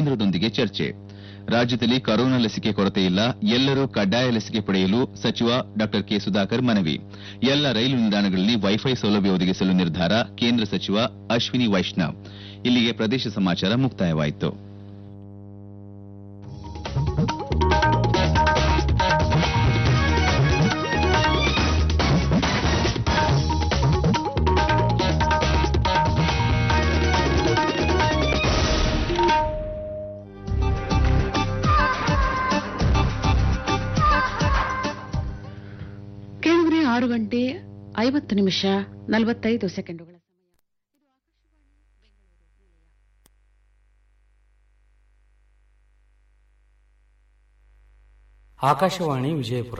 ಕೇಂದ್ರದೊಂದಿಗೆ ಚರ್ಚೆ ರಾಜ್ಯದಲ್ಲಿ ಕರೋನಾ ಲಸಿಕೆ ಕೊರತೆ ಇಲ್ಲ ಎಲ್ಲರೂ ಕಡ್ಡಾಯ ಲಸಿಕೆ ಪಡೆಯಲು ಸಚಿವ ಡಾ ಕೆ ಸುಧಾಕರ್ ಮನವಿ ಎಲ್ಲ ರೈಲು ನಿಲ್ದಾಣಗಳಲ್ಲಿ ವೈಫೈ ಸೌಲಭ್ಯ ಒದಗಿಸಲು ನಿರ್ಧಾರ ಕೇಂದ್ರ ಸಚಿವ ಅಶ್ವಿನಿ ವೈಷ್ಣವ್ ಇಲ್ಲಿಗೆ ಪ್ರದೇಶ ಸಮಾಚಾರ ಮುಕ್ತಾಯವಾಯಿತು ಕೇಳಿದ್ರೆ ಆರು ಗಂಟೆ ಐವತ್ತು ನಿಮಿಷ ನಲವತ್ತೈದು ಸೆಕೆಂಡುಗಳ ಸಮಯ ಆಕಾಶವಾಣಿ ವಿಜಯಪುರ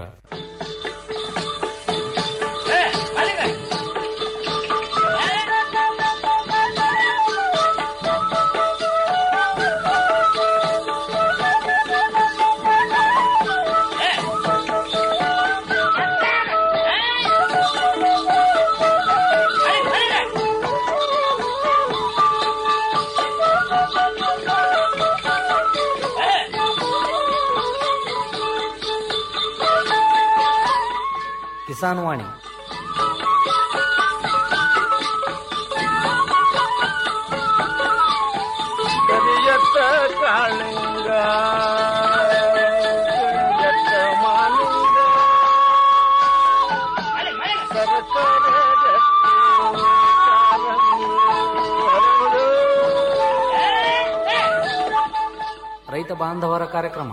ಕಿಸಾನ್ ವಾಣಿ ಕರಿಯತ್ತ ಕಾಳಿಂಗ ಕರಿಯತ್ತ ಮಾಲಿಂಗ ಸರಸರ ರಕ್ತಿ ಕಾರಂಗಿ ಹರಡು. ರೈತ ಬಾಂಧವರ ಕಾರ್ಯಕ್ರಮ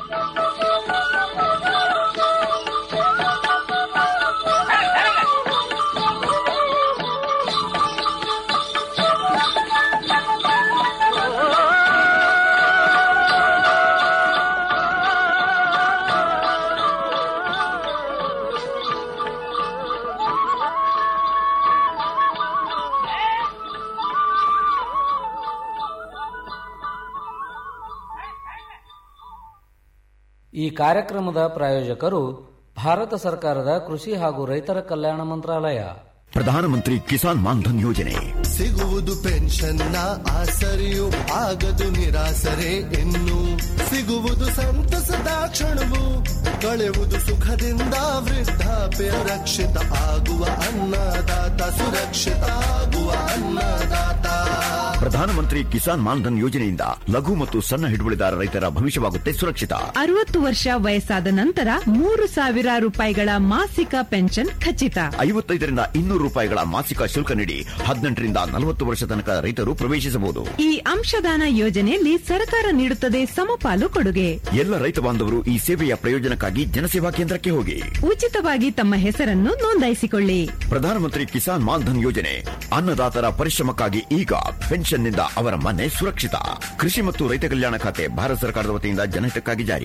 ಈ ಕಾರ್ಯಕ್ರಮದ ಪ್ರಾಯೋಜಕರು ಭಾರತ ಸರ್ಕಾರದ ಕೃಷಿ ಹಾಗೂ ರೈತರ ಕಲ್ಯಾಣ ಮಂತ್ರಾಲಯ ಪ್ರಧಾನಮಂತ್ರಿ ಕಿಸಾನ್ ಮಾನ್ಧನ್ ಯೋಜನೆ ಸಿಗುವುದು ಪೆನ್ಷನ್ನ ಆಸರೆಯು ಆಗದು ನಿರಾಸರೆ ಇನ್ನು ಸಿಗುವುದು ಸಂತಸದ ಕ್ಷಣವು ಕಳೆಯುವುದು ಸುಖದಿಂದ ವೃದ್ಧಾಪ್ಯ ರಕ್ಷಿತ ಆಗುವ ಅನ್ನದಾತ ಸುರಕ್ಷಿತ ಆಗುವ ಅನ್ನದಾತ ಪ್ರಧಾನಮಂತ್ರಿ ಕಿಸಾನ್ ಮಾನ್ಧನ್ ಯೋಜನೆಯಿಂದ ಲಘು ಮತ್ತು ಸಣ್ಣ ಹಿಡುವಳಿದಾರ ರೈತರ ಭವಿಷ್ಯವಾಗುತ್ತೆ ಸುರಕ್ಷಿತ ಅರವತ್ತು ವರ್ಷ ವಯಸ್ಸಾದ ನಂತರ ಮೂರು ಸಾವಿರ ರೂಪಾಯಿಗಳ ಮಾಸಿಕ ಪೆನ್ಷನ್ ಖಚಿತ ಐವತ್ತೈದರಿಂದ ಇನ್ನೂರು ರೂಪಾಯಿಗಳ ಮಾಸಿಕ ಶುಲ್ಕ ನೀಡಿ ಹದಿನೆಂಟರಿಂದ ನಲವತ್ತು ವರ್ಷ ತನಕ ರೈತರು ಪ್ರವೇಶಿಸಬಹುದು ಈ ಅಂಶದಾನ ಯೋಜನೆಯಲ್ಲಿ ಸರ್ಕಾರ ನೀಡುತ್ತದೆ ಸಮಪಾಲು ಕೊಡುಗೆ ಎಲ್ಲ ರೈತ ಬಾಂಧವರು ಈ ಸೇವೆಯ ಪ್ರಯೋಜನಕ್ಕಾಗಿ ಜನಸೇವಾ ಕೇಂದ್ರಕ್ಕೆ ಹೋಗಿ ಉಚಿತವಾಗಿ ತಮ್ಮ ಹೆಸರನ್ನು ನೋಂದಾಯಿಸಿಕೊಳ್ಳಿ ಪ್ರಧಾನಮಂತ್ರಿ ಕಿಸಾನ್ ಮಾನ್ಧನ್ ಯೋಜನೆ ಅನ್ನದಾತರ ಪರಿಶ್ರಮಕ್ಕಾಗಿ ಈಗ ಪೆನ್ಷನ್ನಿಂದ ಅವರ ಮನೆ ಸುರಕ್ಷಿತ ಕೃಷಿ ಮತ್ತು ರೈತ ಕಲ್ಯಾಣ ಖಾತೆ ಭಾರತ ಸರ್ಕಾರದ ವತಿಯಿಂದ ಜನಹಿತಕ್ಕಾಗಿ ಜಾರಿ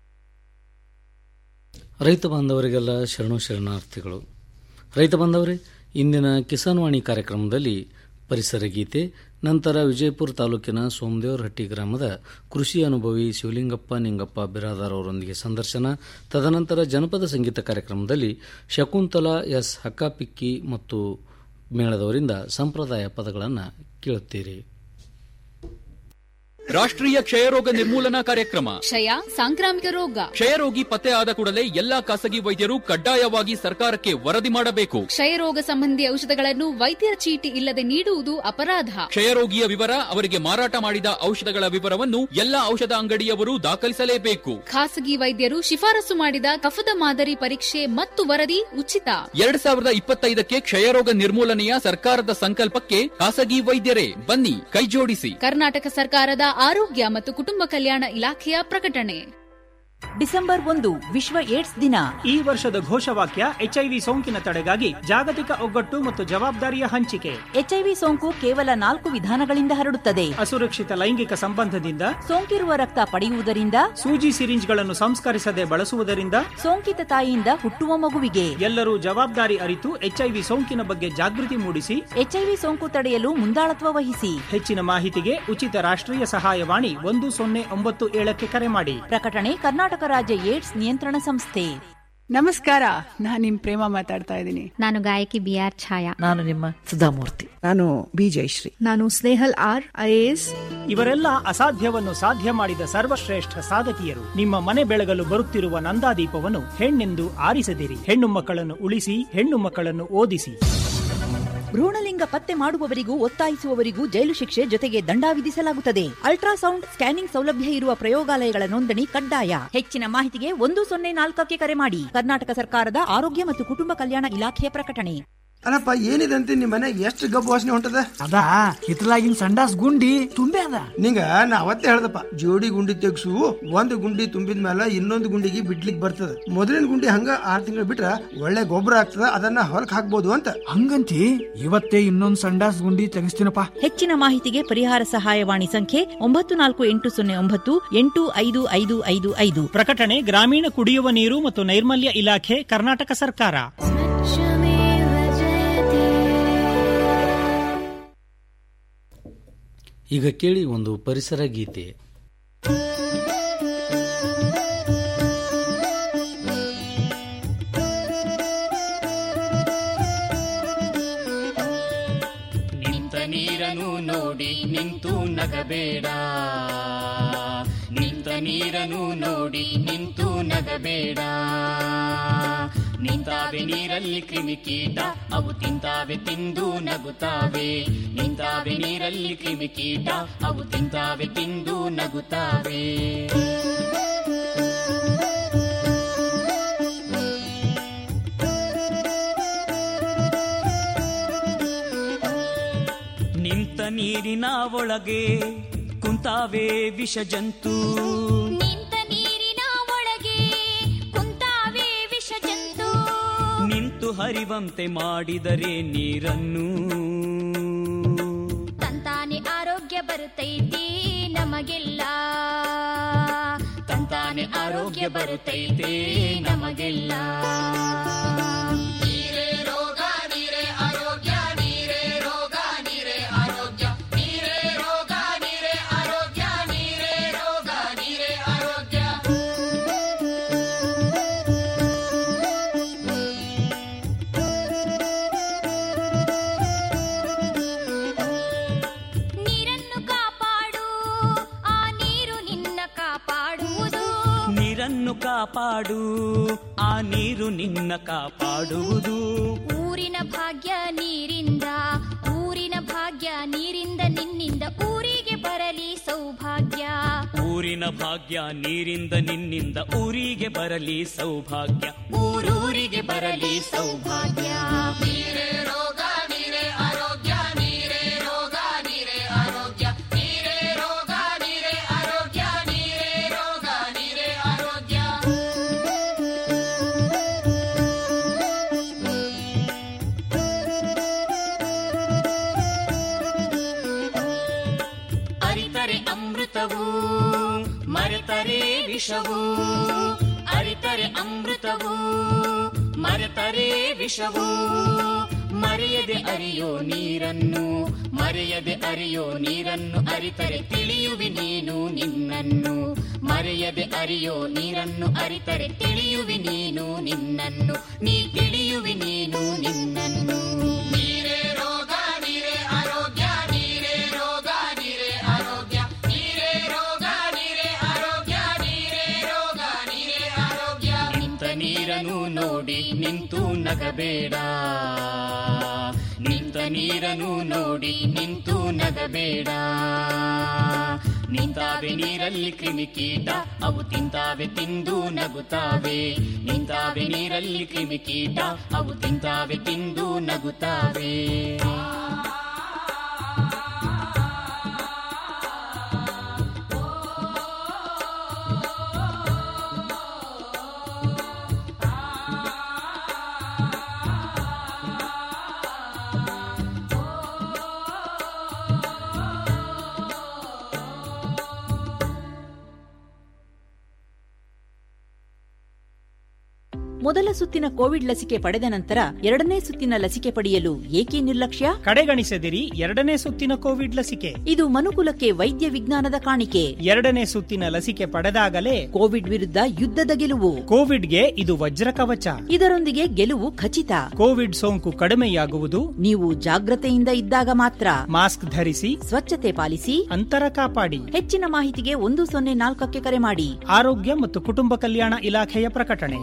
ರೈತ ಬಾಂಧವರಿಗೆಲ್ಲ ಶರಣು ಶರಣಾರ್ಥಿಗಳು ರೈತ ಬಾಂಧವರೇ ಇಂದಿನ ಕಿಸಾನ್ ವಾಣಿ ಕಾರ್ಯಕ್ರಮದಲ್ಲಿ ಪರಿಸರ ಗೀತೆ ನಂತರ ವಿಜಯಪುರ ತಾಲೂಕಿನ ಸೋಮದೇವರಹಟ್ಟಿ ಗ್ರಾಮದ ಕೃಷಿ ಅನುಭವಿ ಶಿವಲಿಂಗಪ್ಪ ನಿಂಗಪ್ಪ ಬಿರಾದಾರ್ ಅವರೊಂದಿಗೆ ಸಂದರ್ಶನ ತದನಂತರ ಜನಪದ ಸಂಗೀತ ಕಾರ್ಯಕ್ರಮದಲ್ಲಿ ಶಕುಂತಲಾ ಎಸ್ ಹಕ್ಕಾಪಿಕ್ಕಿ ಮತ್ತು ಮೇಳದವರಿಂದ ಸಂಪ್ರದಾಯ ಪದಗಳನ್ನು ಕೇಳುತ್ತೀರಿ ರಾಷ್ಟ್ರೀಯ ಕ್ಷಯರೋಗ ನಿರ್ಮೂಲನಾ ಕಾರ್ಯಕ್ರಮ ಕ್ಷಯ ಸಾಂಕ್ರಾಮಿಕ ರೋಗ ಕ್ಷಯರೋಗಿ ಪತ್ತೆ ಆದ ಕೂಡಲೇ ಎಲ್ಲಾ ಖಾಸಗಿ ವೈದ್ಯರು ಕಡ್ಡಾಯವಾಗಿ ಸರ್ಕಾರಕ್ಕೆ ವರದಿ ಮಾಡಬೇಕು ಕ್ಷಯರೋಗ ಸಂಬಂಧಿ ಔಷಧಗಳನ್ನು ವೈದ್ಯರ ಚೀಟಿ ಇಲ್ಲದೆ ನೀಡುವುದು ಅಪರಾಧ ಕ್ಷಯರೋಗಿಯ ವಿವರ ಅವರಿಗೆ ಮಾರಾಟ ಮಾಡಿದ ಔಷಧಗಳ ವಿವರವನ್ನು ಎಲ್ಲಾ ಔಷಧ ಅಂಗಡಿಯವರು ದಾಖಲಿಸಲೇಬೇಕು ಖಾಸಗಿ ವೈದ್ಯರು ಶಿಫಾರಸು ಮಾಡಿದ ಕಫದ ಮಾದರಿ ಪರೀಕ್ಷೆ ಮತ್ತು ವರದಿ ಉಚಿತ ಎರಡ್ ಸಾವಿರದ ಇಪ್ಪತ್ತೈದಕ್ಕೆ ಕ್ಷಯರೋಗ ನಿರ್ಮೂಲನೆಯ ಸರ್ಕಾರದ ಸಂಕಲ್ಪಕ್ಕೆ ಖಾಸಗಿ ವೈದ್ಯರೇ ಬನ್ನಿ ಕೈಜೋಡಿಸಿ ಕರ್ನಾಟಕ ಸರ್ಕಾರದ ಆರೋಗ್ಯ ಮತ್ತು ಕುಟುಂಬ ಕಲ್ಯಾಣ ಇಲಾಖೆಯ ಪ್ರಕಟಣೆ ಡಿಸೆಂಬರ್ ಒಂದು ವಿಶ್ವ ಏಡ್ಸ್ ದಿನ ಈ ವರ್ಷದ ಘೋಷವಾಕ್ಯ ಎಚ್ಐವಿ ಸೋಂಕಿನ ತಡೆಗಾಗಿ ಜಾಗತಿಕ ಒಗ್ಗಟ್ಟು ಮತ್ತು ಜವಾಬ್ದಾರಿಯ ಹಂಚಿಕೆ ಎಚ್ಐವಿ ಸೋಂಕು ಕೇವಲ ನಾಲ್ಕು ವಿಧಾನಗಳಿಂದ ಹರಡುತ್ತದೆ ಅಸುರಕ್ಷಿತ ಲೈಂಗಿಕ ಸಂಬಂಧದಿಂದ ಸೋಂಕಿರುವ ರಕ್ತ ಪಡೆಯುವುದರಿಂದ ಸೂಜಿ ಸಿರಿಂಜ್ಗಳನ್ನು ಸಂಸ್ಕರಿಸದೆ ಬಳಸುವುದರಿಂದ ಸೋಂಕಿತ ತಾಯಿಯಿಂದ ಹುಟ್ಟುವ ಮಗುವಿಗೆ ಎಲ್ಲರೂ ಜವಾಬ್ದಾರಿ ಅರಿತು ಎಚ್ಐವಿ ಸೋಂಕಿನ ಬಗ್ಗೆ ಜಾಗೃತಿ ಮೂಡಿಸಿ ಎಚ್ಐವಿ ಸೋಂಕು ತಡೆಯಲು ಮುಂದಾಳತ್ವ ವಹಿಸಿ ಹೆಚ್ಚಿನ ಮಾಹಿತಿಗೆ ಉಚಿತ ರಾಷ್ಟ್ರೀಯ ಸಹಾಯವಾಣಿ ಒಂದು ಸೊನ್ನೆ ಒಂಬತ್ತು ಏಳಕ್ಕೆ ಕರೆ ಮಾಡಿ ಪ್ರಕಟಣೆ ಕರ್ನಾಟಕ ರಾಜ್ಯ ಏಡ್ಸ್ ನಿಯಂತ್ರಣ ಸಂಸ್ಥೆ ನಮಸ್ಕಾರ ನಾನ್ ನಿಮ್ ಪ್ರೇಮ ಮಾತಾಡ್ತಾ ಇದ್ದೀನಿ ನಾನು ಗಾಯಕಿ ಬಿ ಆರ್ ಛಾಯಾ ನಾನು ನಿಮ್ಮ ಸುಧಾಮೂರ್ತಿ ನಾನು ಬಿ ಜಯಶ್ರೀ ನಾನು ಸ್ನೇಹಲ್ ಆರ್ ಐಎಎಸ್ ಇವರೆಲ್ಲ ಅಸಾಧ್ಯವನ್ನು ಸಾಧ್ಯ ಮಾಡಿದ ಸರ್ವಶ್ರೇಷ್ಠ ಸಾಧಕಿಯರು ನಿಮ್ಮ ಮನೆ ಬೆಳಗಲು ಬರುತ್ತಿರುವ ನಂದಾದೀಪವನ್ನು ಹೆಣ್ಣೆಂದು ಆರಿಸದಿರಿ ಹೆಣ್ಣು ಮಕ್ಕಳನ್ನು ಉಳಿಸಿ ಹೆಣ್ಣು ಮಕ್ಕಳನ್ನು ಓದಿಸಿ ಭ್ರೂಣಲಿಂಗ ಪತ್ತೆ ಮಾಡುವವರಿಗೂ ಒತ್ತಾಯಿಸುವವರಿಗೂ ಜೈಲು ಶಿಕ್ಷೆ ಜೊತೆಗೆ ದಂಡ ವಿಧಿಸಲಾಗುತ್ತದೆ ಅಲ್ಟ್ರಾಸೌಂಡ್ ಸ್ಕ್ಯಾನಿಂಗ್ ಸೌಲಭ್ಯ ಇರುವ ಪ್ರಯೋಗಾಲಯಗಳ ನೋಂದಣಿ ಕಡ್ಡಾಯ ಹೆಚ್ಚಿನ ಮಾಹಿತಿಗೆ ಒಂದು ಸೊನ್ನೆ ನಾಲ್ಕಕ್ಕೆ ಕರೆ ಮಾಡಿ ಕರ್ನಾಟಕ ಸರ್ಕಾರದ ಆರೋಗ್ಯ ಮತ್ತು ಕುಟುಂಬ ಕಲ್ಯಾಣ ಇಲಾಖೆಯ ಪ್ರಕಟಣೆ ಅಲ್ಲಪ್ಪ ಏನಿದೆ ಅಂತ ನಿಮ್ಮ ಮನೆ ಎಷ್ಟು ಗಬ್ಬು ವಾಸನೆ ಹೊಂಟದ ಅದಾ ಹಿತ್ತಲಾಗಿನ ಸಂಡಾಸ್ ಗುಂಡಿ ತುಂಬೆ ಅದ ನಿಂಗ ನಾ ಅವತ್ತೇ ಹೇಳ್ದಪ್ಪ ಜೋಡಿ ಗುಂಡಿ ತೆಗ್ಸು ಒಂದ್ ಗುಂಡಿ ತುಂಬಿದ ಮೇಲೆ ಇನ್ನೊಂದು ಗುಂಡಿಗೆ ಬಿಡ್ಲಿಕ್ ಬರ್ತದ ಮೊದಲಿನ ಗುಂಡಿ ಹಂಗ ಆರ್ ತಿಂಗಳು ಬಿಟ್ರ ಒಳ್ಳೆ ಗೊಬ್ಬರ ಆಗ್ತದ ಅದನ್ನ ಹೊಲಕ್ ಹಾಕ್ಬೋದು ಅಂತ ಹಂಗಂತಿ ಇವತ್ತೇ ಇನ್ನೊಂದ್ ಸಂಡಾಸ್ ಗುಂಡಿ ತೆಗಿಸ್ತೀನಪ್ಪ ಹೆಚ್ಚಿನ ಮಾಹಿತಿಗೆ ಪರಿಹಾರ ಸಹಾಯವಾಣಿ ಸಂಖ್ಯೆ ಒಂಬತ್ತು ನಾಲ್ಕು ಎಂಟು ಸೊನ್ನೆ ಒಂಬತ್ತು ಎಂಟು ಐದು ಐದು ಐದು ಐದು ಪ್ರಕಟಣೆ ಗ್ರಾಮೀಣ ಕುಡಿಯುವ ನೀರು ಮತ್ತು ನೈರ್ಮಲ್ಯ ಇಲಾಖೆ ಕರ್ನಾಟಕ ಸರ್ಕಾರ ಈಗ ಕೇಳಿ ಒಂದು ಪರಿಸರ ಗೀತೆ ನಿಂತ ನೀರನ್ನು ನೋಡಿ ನಿಂತು ನಗಬೇಡ ನಿಂತ ನೀರನ್ನು ನೋಡಿ ನಿಂತು ನಗಬೇಡ ನಿಂತಾವೆ ನೀರಲ್ಲಿ ಕ್ರಿಮಿಕೀಟ ಅವು ತಿಂತಾವೆ ತಿಂದು ನಗುತ್ತಾವೆ ನಿಂತಾವೆ ನೀರಲ್ಲಿ ಕ್ರಿಮಿಕೀಟ ಅವು ತಿಂತಾವೆ ತಿಂದು ನಗುತ್ತಾವೆ ನಿಂತ ನೀರಿನ ಒಳಗೆ ಕುಂತಾವೆ ವಿಷ ಜಂತು ನಿಂತ ನೀರಿನ ಒಳಗೆ ಕುಂತಾವೆ ವಿಷ ಜಂತು ನಿಂತು ಹರಿವಂತೆ ಮಾಡಿದರೆ ನೀರನ್ನು ತಂತಾನೆ ಆರೋಗ್ಯ ಬರುತ್ತೈತಿ ನಮಗೆಲ್ಲ ತಂತಾನೆ ಆರೋಗ್ಯ ಬರುತ್ತೈತೆ ನಮಗೆಲ್ಲ ನೀರೇ ರೋಗ ನೀರೇ ಆರೋಗ್ಯ ನೀರೇ ರೋಗ ನೀರೇ ಆರೋಗ್ಯ ನೀರೇ ರೋಗ ನೀರೇ ಆರೋಗ್ಯ ನೀರೇ ರೋಗ ನೀರೇ ಆರೋಗ್ಯ ನೀರನ್ನು ಕಾಪಾಡು ಆ ನೀರು ನಿನ್ನ ಕಾಪಾಡುವುದು ನೀರನ್ನು ಕಾಪಾಡು ಆ ನೀರು ನಿನ್ನ ಕಾಪಾಡುವುದು ಊರಿನ ಭಾಗ್ಯ ನೀರಿಂದ ಊರಿನ ಭಾಗ್ಯ ನೀರಿಂದ ನಿನ್ನಿಂದ ಊರಿಗೆ ಬರಲಿ ಸೌಭಾಗ್ಯ ಊರಿನ ಭಾಗ್ಯ ನೀರಿಂದ ನಿನ್ನಿಂದ ಊರಿಗೆ ಬರಲಿ ಸೌಭಾಗ್ಯ ಊರೂರಿಗೆ ಬರಲಿ ಸೌಭಾಗ್ಯ ನೀರೇ ರೋಗ ನೀರೇ ಆರೋಗ್ಯ ನೀರೇ ರೋಗ ನೀರೇ ಆರೋಗ್ಯ ನೀರೇ ರೋಗ ನೀರೇ ಆರೋಗ್ಯ ನೀರೇ ರೋಗ ನೀರೇ ಆರೋಗ್ಯ ಅರಿತರೆ ಅಮೃತವು ಮರೆತರೆ ವಿಷವು ಅರಿತರೆ ಅಮೃತವು ಮರೆತರೆ ವಿಷವು ಮರೆಯದೆ ಅರಿಯೋ ನೀರನ್ನು ಮರೆಯದೆ ಅರಿಯೋ ನೀರನ್ನು ಅರಿತರೆ ತಿಳಿಯುವಿ ನೀನು ನಿನ್ನನ್ನು ಮರೆಯದೆ ಅರಿಯೋ ನೀರನ್ನು ಅರಿತರೆ ತಿಳಿಯುವಿ ನೀನು ನಿನ್ನನ್ನು ನೀ ತಿಳಿಯುವಿ ನೀನು ನಿನ್ನನ್ನು ನೀರೇ ರೋಗ ನೀರೇ ಆರೋಗ್ಯ ನೀರೇ ರೋಗ ನೀರೇ ಆರೋಗ್ಯ ನೀರೇ ರೋಗ ನೀರೇ ಆರೋಗ್ಯ ನೀರೇ ರೋಗ ನೀರೇ ಆರೋಗ್ಯ ನಿಂತ ನೀರನ್ನು ನೋಡಿ ನಿಂತು ನಗಬೇಡ ನಿಂತ ನೀರನ್ನು ನೋಡಿ ನಿಂತು ನಗಬೇಡ ನಿಂತಾವೆ ನೀರಲ್ಲಿ ಕ್ರಿಮಿಕೀಟ ಅವು ತಿಂತಾವೆ ತಿಂದು ನಗುತ್ತಾವೆ ನಿಂತಾವೆ ನೀರಲ್ಲಿ ಕ್ರಿಮಿಕೀಟ ಅವು ತಿಂತಾವೆ ತಿಂದು ನಗುತ್ತಾವೆ ಮೊದಲ ಸುತ್ತಿನ ಕೋವಿಡ್ ಲಸಿಕೆ ಪಡೆದ ನಂತರ ಎರಡನೇ ಸುತ್ತಿನ ಲಸಿಕೆ ಪಡೆಯಲು ಏಕೆ ನಿರ್ಲಕ್ಷ್ಯ ಕಡೆಗಣಿಸದಿರಿ ಎರಡನೇ ಸುತ್ತಿನ ಕೋವಿಡ್ ಲಸಿಕೆ ಇದು ಮನುಕುಲಕ್ಕೆ ವೈದ್ಯ ವಿಜ್ಞಾನದ ಕಾಣಿಕೆ ಎರಡನೇ ಸುತ್ತಿನ ಲಸಿಕೆ ಪಡೆದಾಗಲೇ ಕೋವಿಡ್ ವಿರುದ್ಧ ಯುದ್ಧದ ಗೆಲುವು ಕೋವಿಡ್ಗೆ ಇದು ವಜ್ರ ಕವಚ ಇದರೊಂದಿಗೆ ಗೆಲುವು ಖಚಿತ ಕೋವಿಡ್ ಸೋಂಕು ಕಡಿಮೆಯಾಗುವುದು ನೀವು ಜಾಗ್ರತೆಯಿಂದ ಇದ್ದಾಗ ಮಾತ್ರ ಮಾಸ್ಕ್ ಧರಿಸಿ ಸ್ವಚ್ಛತೆ ಪಾಲಿಸಿ ಅಂತರ ಕಾಪಾಡಿ ಹೆಚ್ಚಿನ ಮಾಹಿತಿಗೆ ಒಂದು ಸೊನ್ನೆ ನಾಲ್ಕಕ್ಕೆ ಕರೆ ಮಾಡಿ ಆರೋಗ್ಯ ಮತ್ತು ಕುಟುಂಬ ಕಲ್ಯಾಣ ಇಲಾಖೆಯ ಪ್ರಕಟಣೆ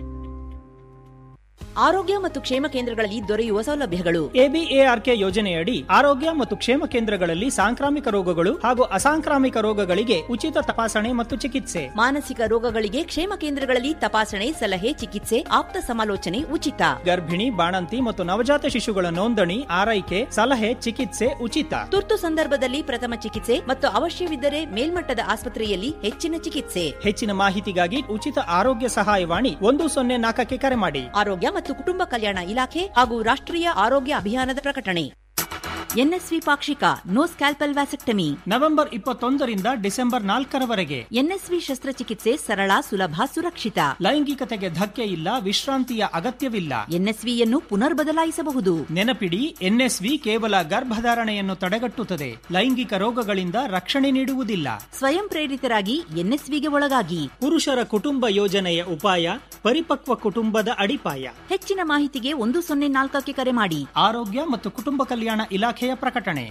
ಆರೋಗ್ಯ ಮತ್ತು ಕ್ಷೇಮ ಕೇಂದ್ರಗಳಲ್ಲಿ ದೊರೆಯುವ ಸೌಲಭ್ಯಗಳು ಎಬಿಎಆರ್ಕೆ ಯೋಜನೆಯಡಿ ಆರೋಗ್ಯ ಮತ್ತು ಕ್ಷೇಮ ಕೇಂದ್ರಗಳಲ್ಲಿ ಸಾಂಕ್ರಾಮಿಕ ರೋಗಗಳು ಹಾಗೂ ಅಸಾಂಕ್ರಾಮಿಕ ರೋಗಗಳಿಗೆ ಉಚಿತ ತಪಾಸಣೆ ಮತ್ತು ಚಿಕಿತ್ಸೆ ಮಾನಸಿಕ ರೋಗಗಳಿಗೆ ಕ್ಷೇಮ ಕೇಂದ್ರಗಳಲ್ಲಿ ತಪಾಸಣೆ ಸಲಹೆ ಚಿಕಿತ್ಸೆ ಆಪ್ತ ಸಮಾಲೋಚನೆ ಉಚಿತ ಗರ್ಭಿಣಿ ಬಾಣಂತಿ ಮತ್ತು ನವಜಾತ ಶಿಶುಗಳ ನೋಂದಣಿ ಆರೈಕೆ ಸಲಹೆ ಚಿಕಿತ್ಸೆ ಉಚಿತ ತುರ್ತು ಸಂದರ್ಭದಲ್ಲಿ ಪ್ರಥಮ ಚಿಕಿತ್ಸೆ ಮತ್ತು ಅವಶ್ಯವಿದ್ದರೆ ಮೇಲ್ಮಟ್ಟದ ಆಸ್ಪತ್ರೆಯಲ್ಲಿ ಹೆಚ್ಚಿನ ಚಿಕಿತ್ಸೆ ಹೆಚ್ಚಿನ ಮಾಹಿತಿಗಾಗಿ ಉಚಿತ ಆರೋಗ್ಯ ಸಹಾಯವಾಣಿ ಒಂದು ಸೊನ್ನೆ ನಾಲ್ಕಕ್ಕೆ ಕರೆ ಮಾಡಿ ಆರೋಗ್ಯ ಮತ್ತು ಕುಟುಂಬ ಕಲ್ಯಾಣ ಇಲಾಖೆ ಹಾಗೂ ರಾಷ್ಟ್ರೀಯ ಆರೋಗ್ಯ ಅಭಿಯಾನದ ಪ್ರಕಟಣೆ ಎನ್ಎಸ್ವಿ ಪಾಕ್ಷಿಕ ನೋ ಸ್ಕ್ಯಾಲ್ಪಲ್ ವ್ಯಾಸೆಕ್ಟಮಿ ನವೆಂಬರ್ ಇಪ್ಪತ್ತೊಂದರಿಂದ ಡಿಸೆಂಬರ್ ನಾಲ್ಕರವರೆಗೆ ಎನ್ಎಸ್ವಿ ಶಸ್ತ್ರಚಿಕಿತ್ಸೆ ಸರಳ ಸುಲಭ ಸುರಕ್ಷಿತ ಲೈಂಗಿಕತೆಗೆ ಧಕ್ಕೆ ಇಲ್ಲ ವಿಶ್ರಾಂತಿಯ ಅಗತ್ಯವಿಲ್ಲ ಎನ್ಎಸ್ವಿಯನ್ನು ಪುನರ್ ಬದಲಾಯಿಸಬಹುದು ನೆನಪಿಡಿ ಎನ್ಎಸ್ವಿ ಕೇವಲ ಗರ್ಭಧಾರಣೆಯನ್ನು ತಡೆಗಟ್ಟುತ್ತದೆ ಲೈಂಗಿಕ ರೋಗಗಳಿಂದ ರಕ್ಷಣೆ ನೀಡುವುದಿಲ್ಲ ಸ್ವಯಂ ಪ್ರೇರಿತರಾಗಿ ಎನ್ಎಸ್ವಿಗೆ ಒಳಗಾಗಿ ಪುರುಷರ ಕುಟುಂಬ ಯೋಜನೆಯ ಉಪಾಯ ಪರಿಪಕ್ವ ಕುಟುಂಬದ ಅಡಿಪಾಯ ಹೆಚ್ಚಿನ ಮಾಹಿತಿಗೆ ಒಂದು ಸೊನ್ನೆ ನಾಲ್ಕಕ್ಕೆ ಕರೆ ಮಾಡಿ ಆರೋಗ್ಯ ಮತ್ತು ಕುಟುಂಬ ಕಲ್ಯಾಣ ಇಲಾಖೆಯ ಪ್ರಕಟಣೆ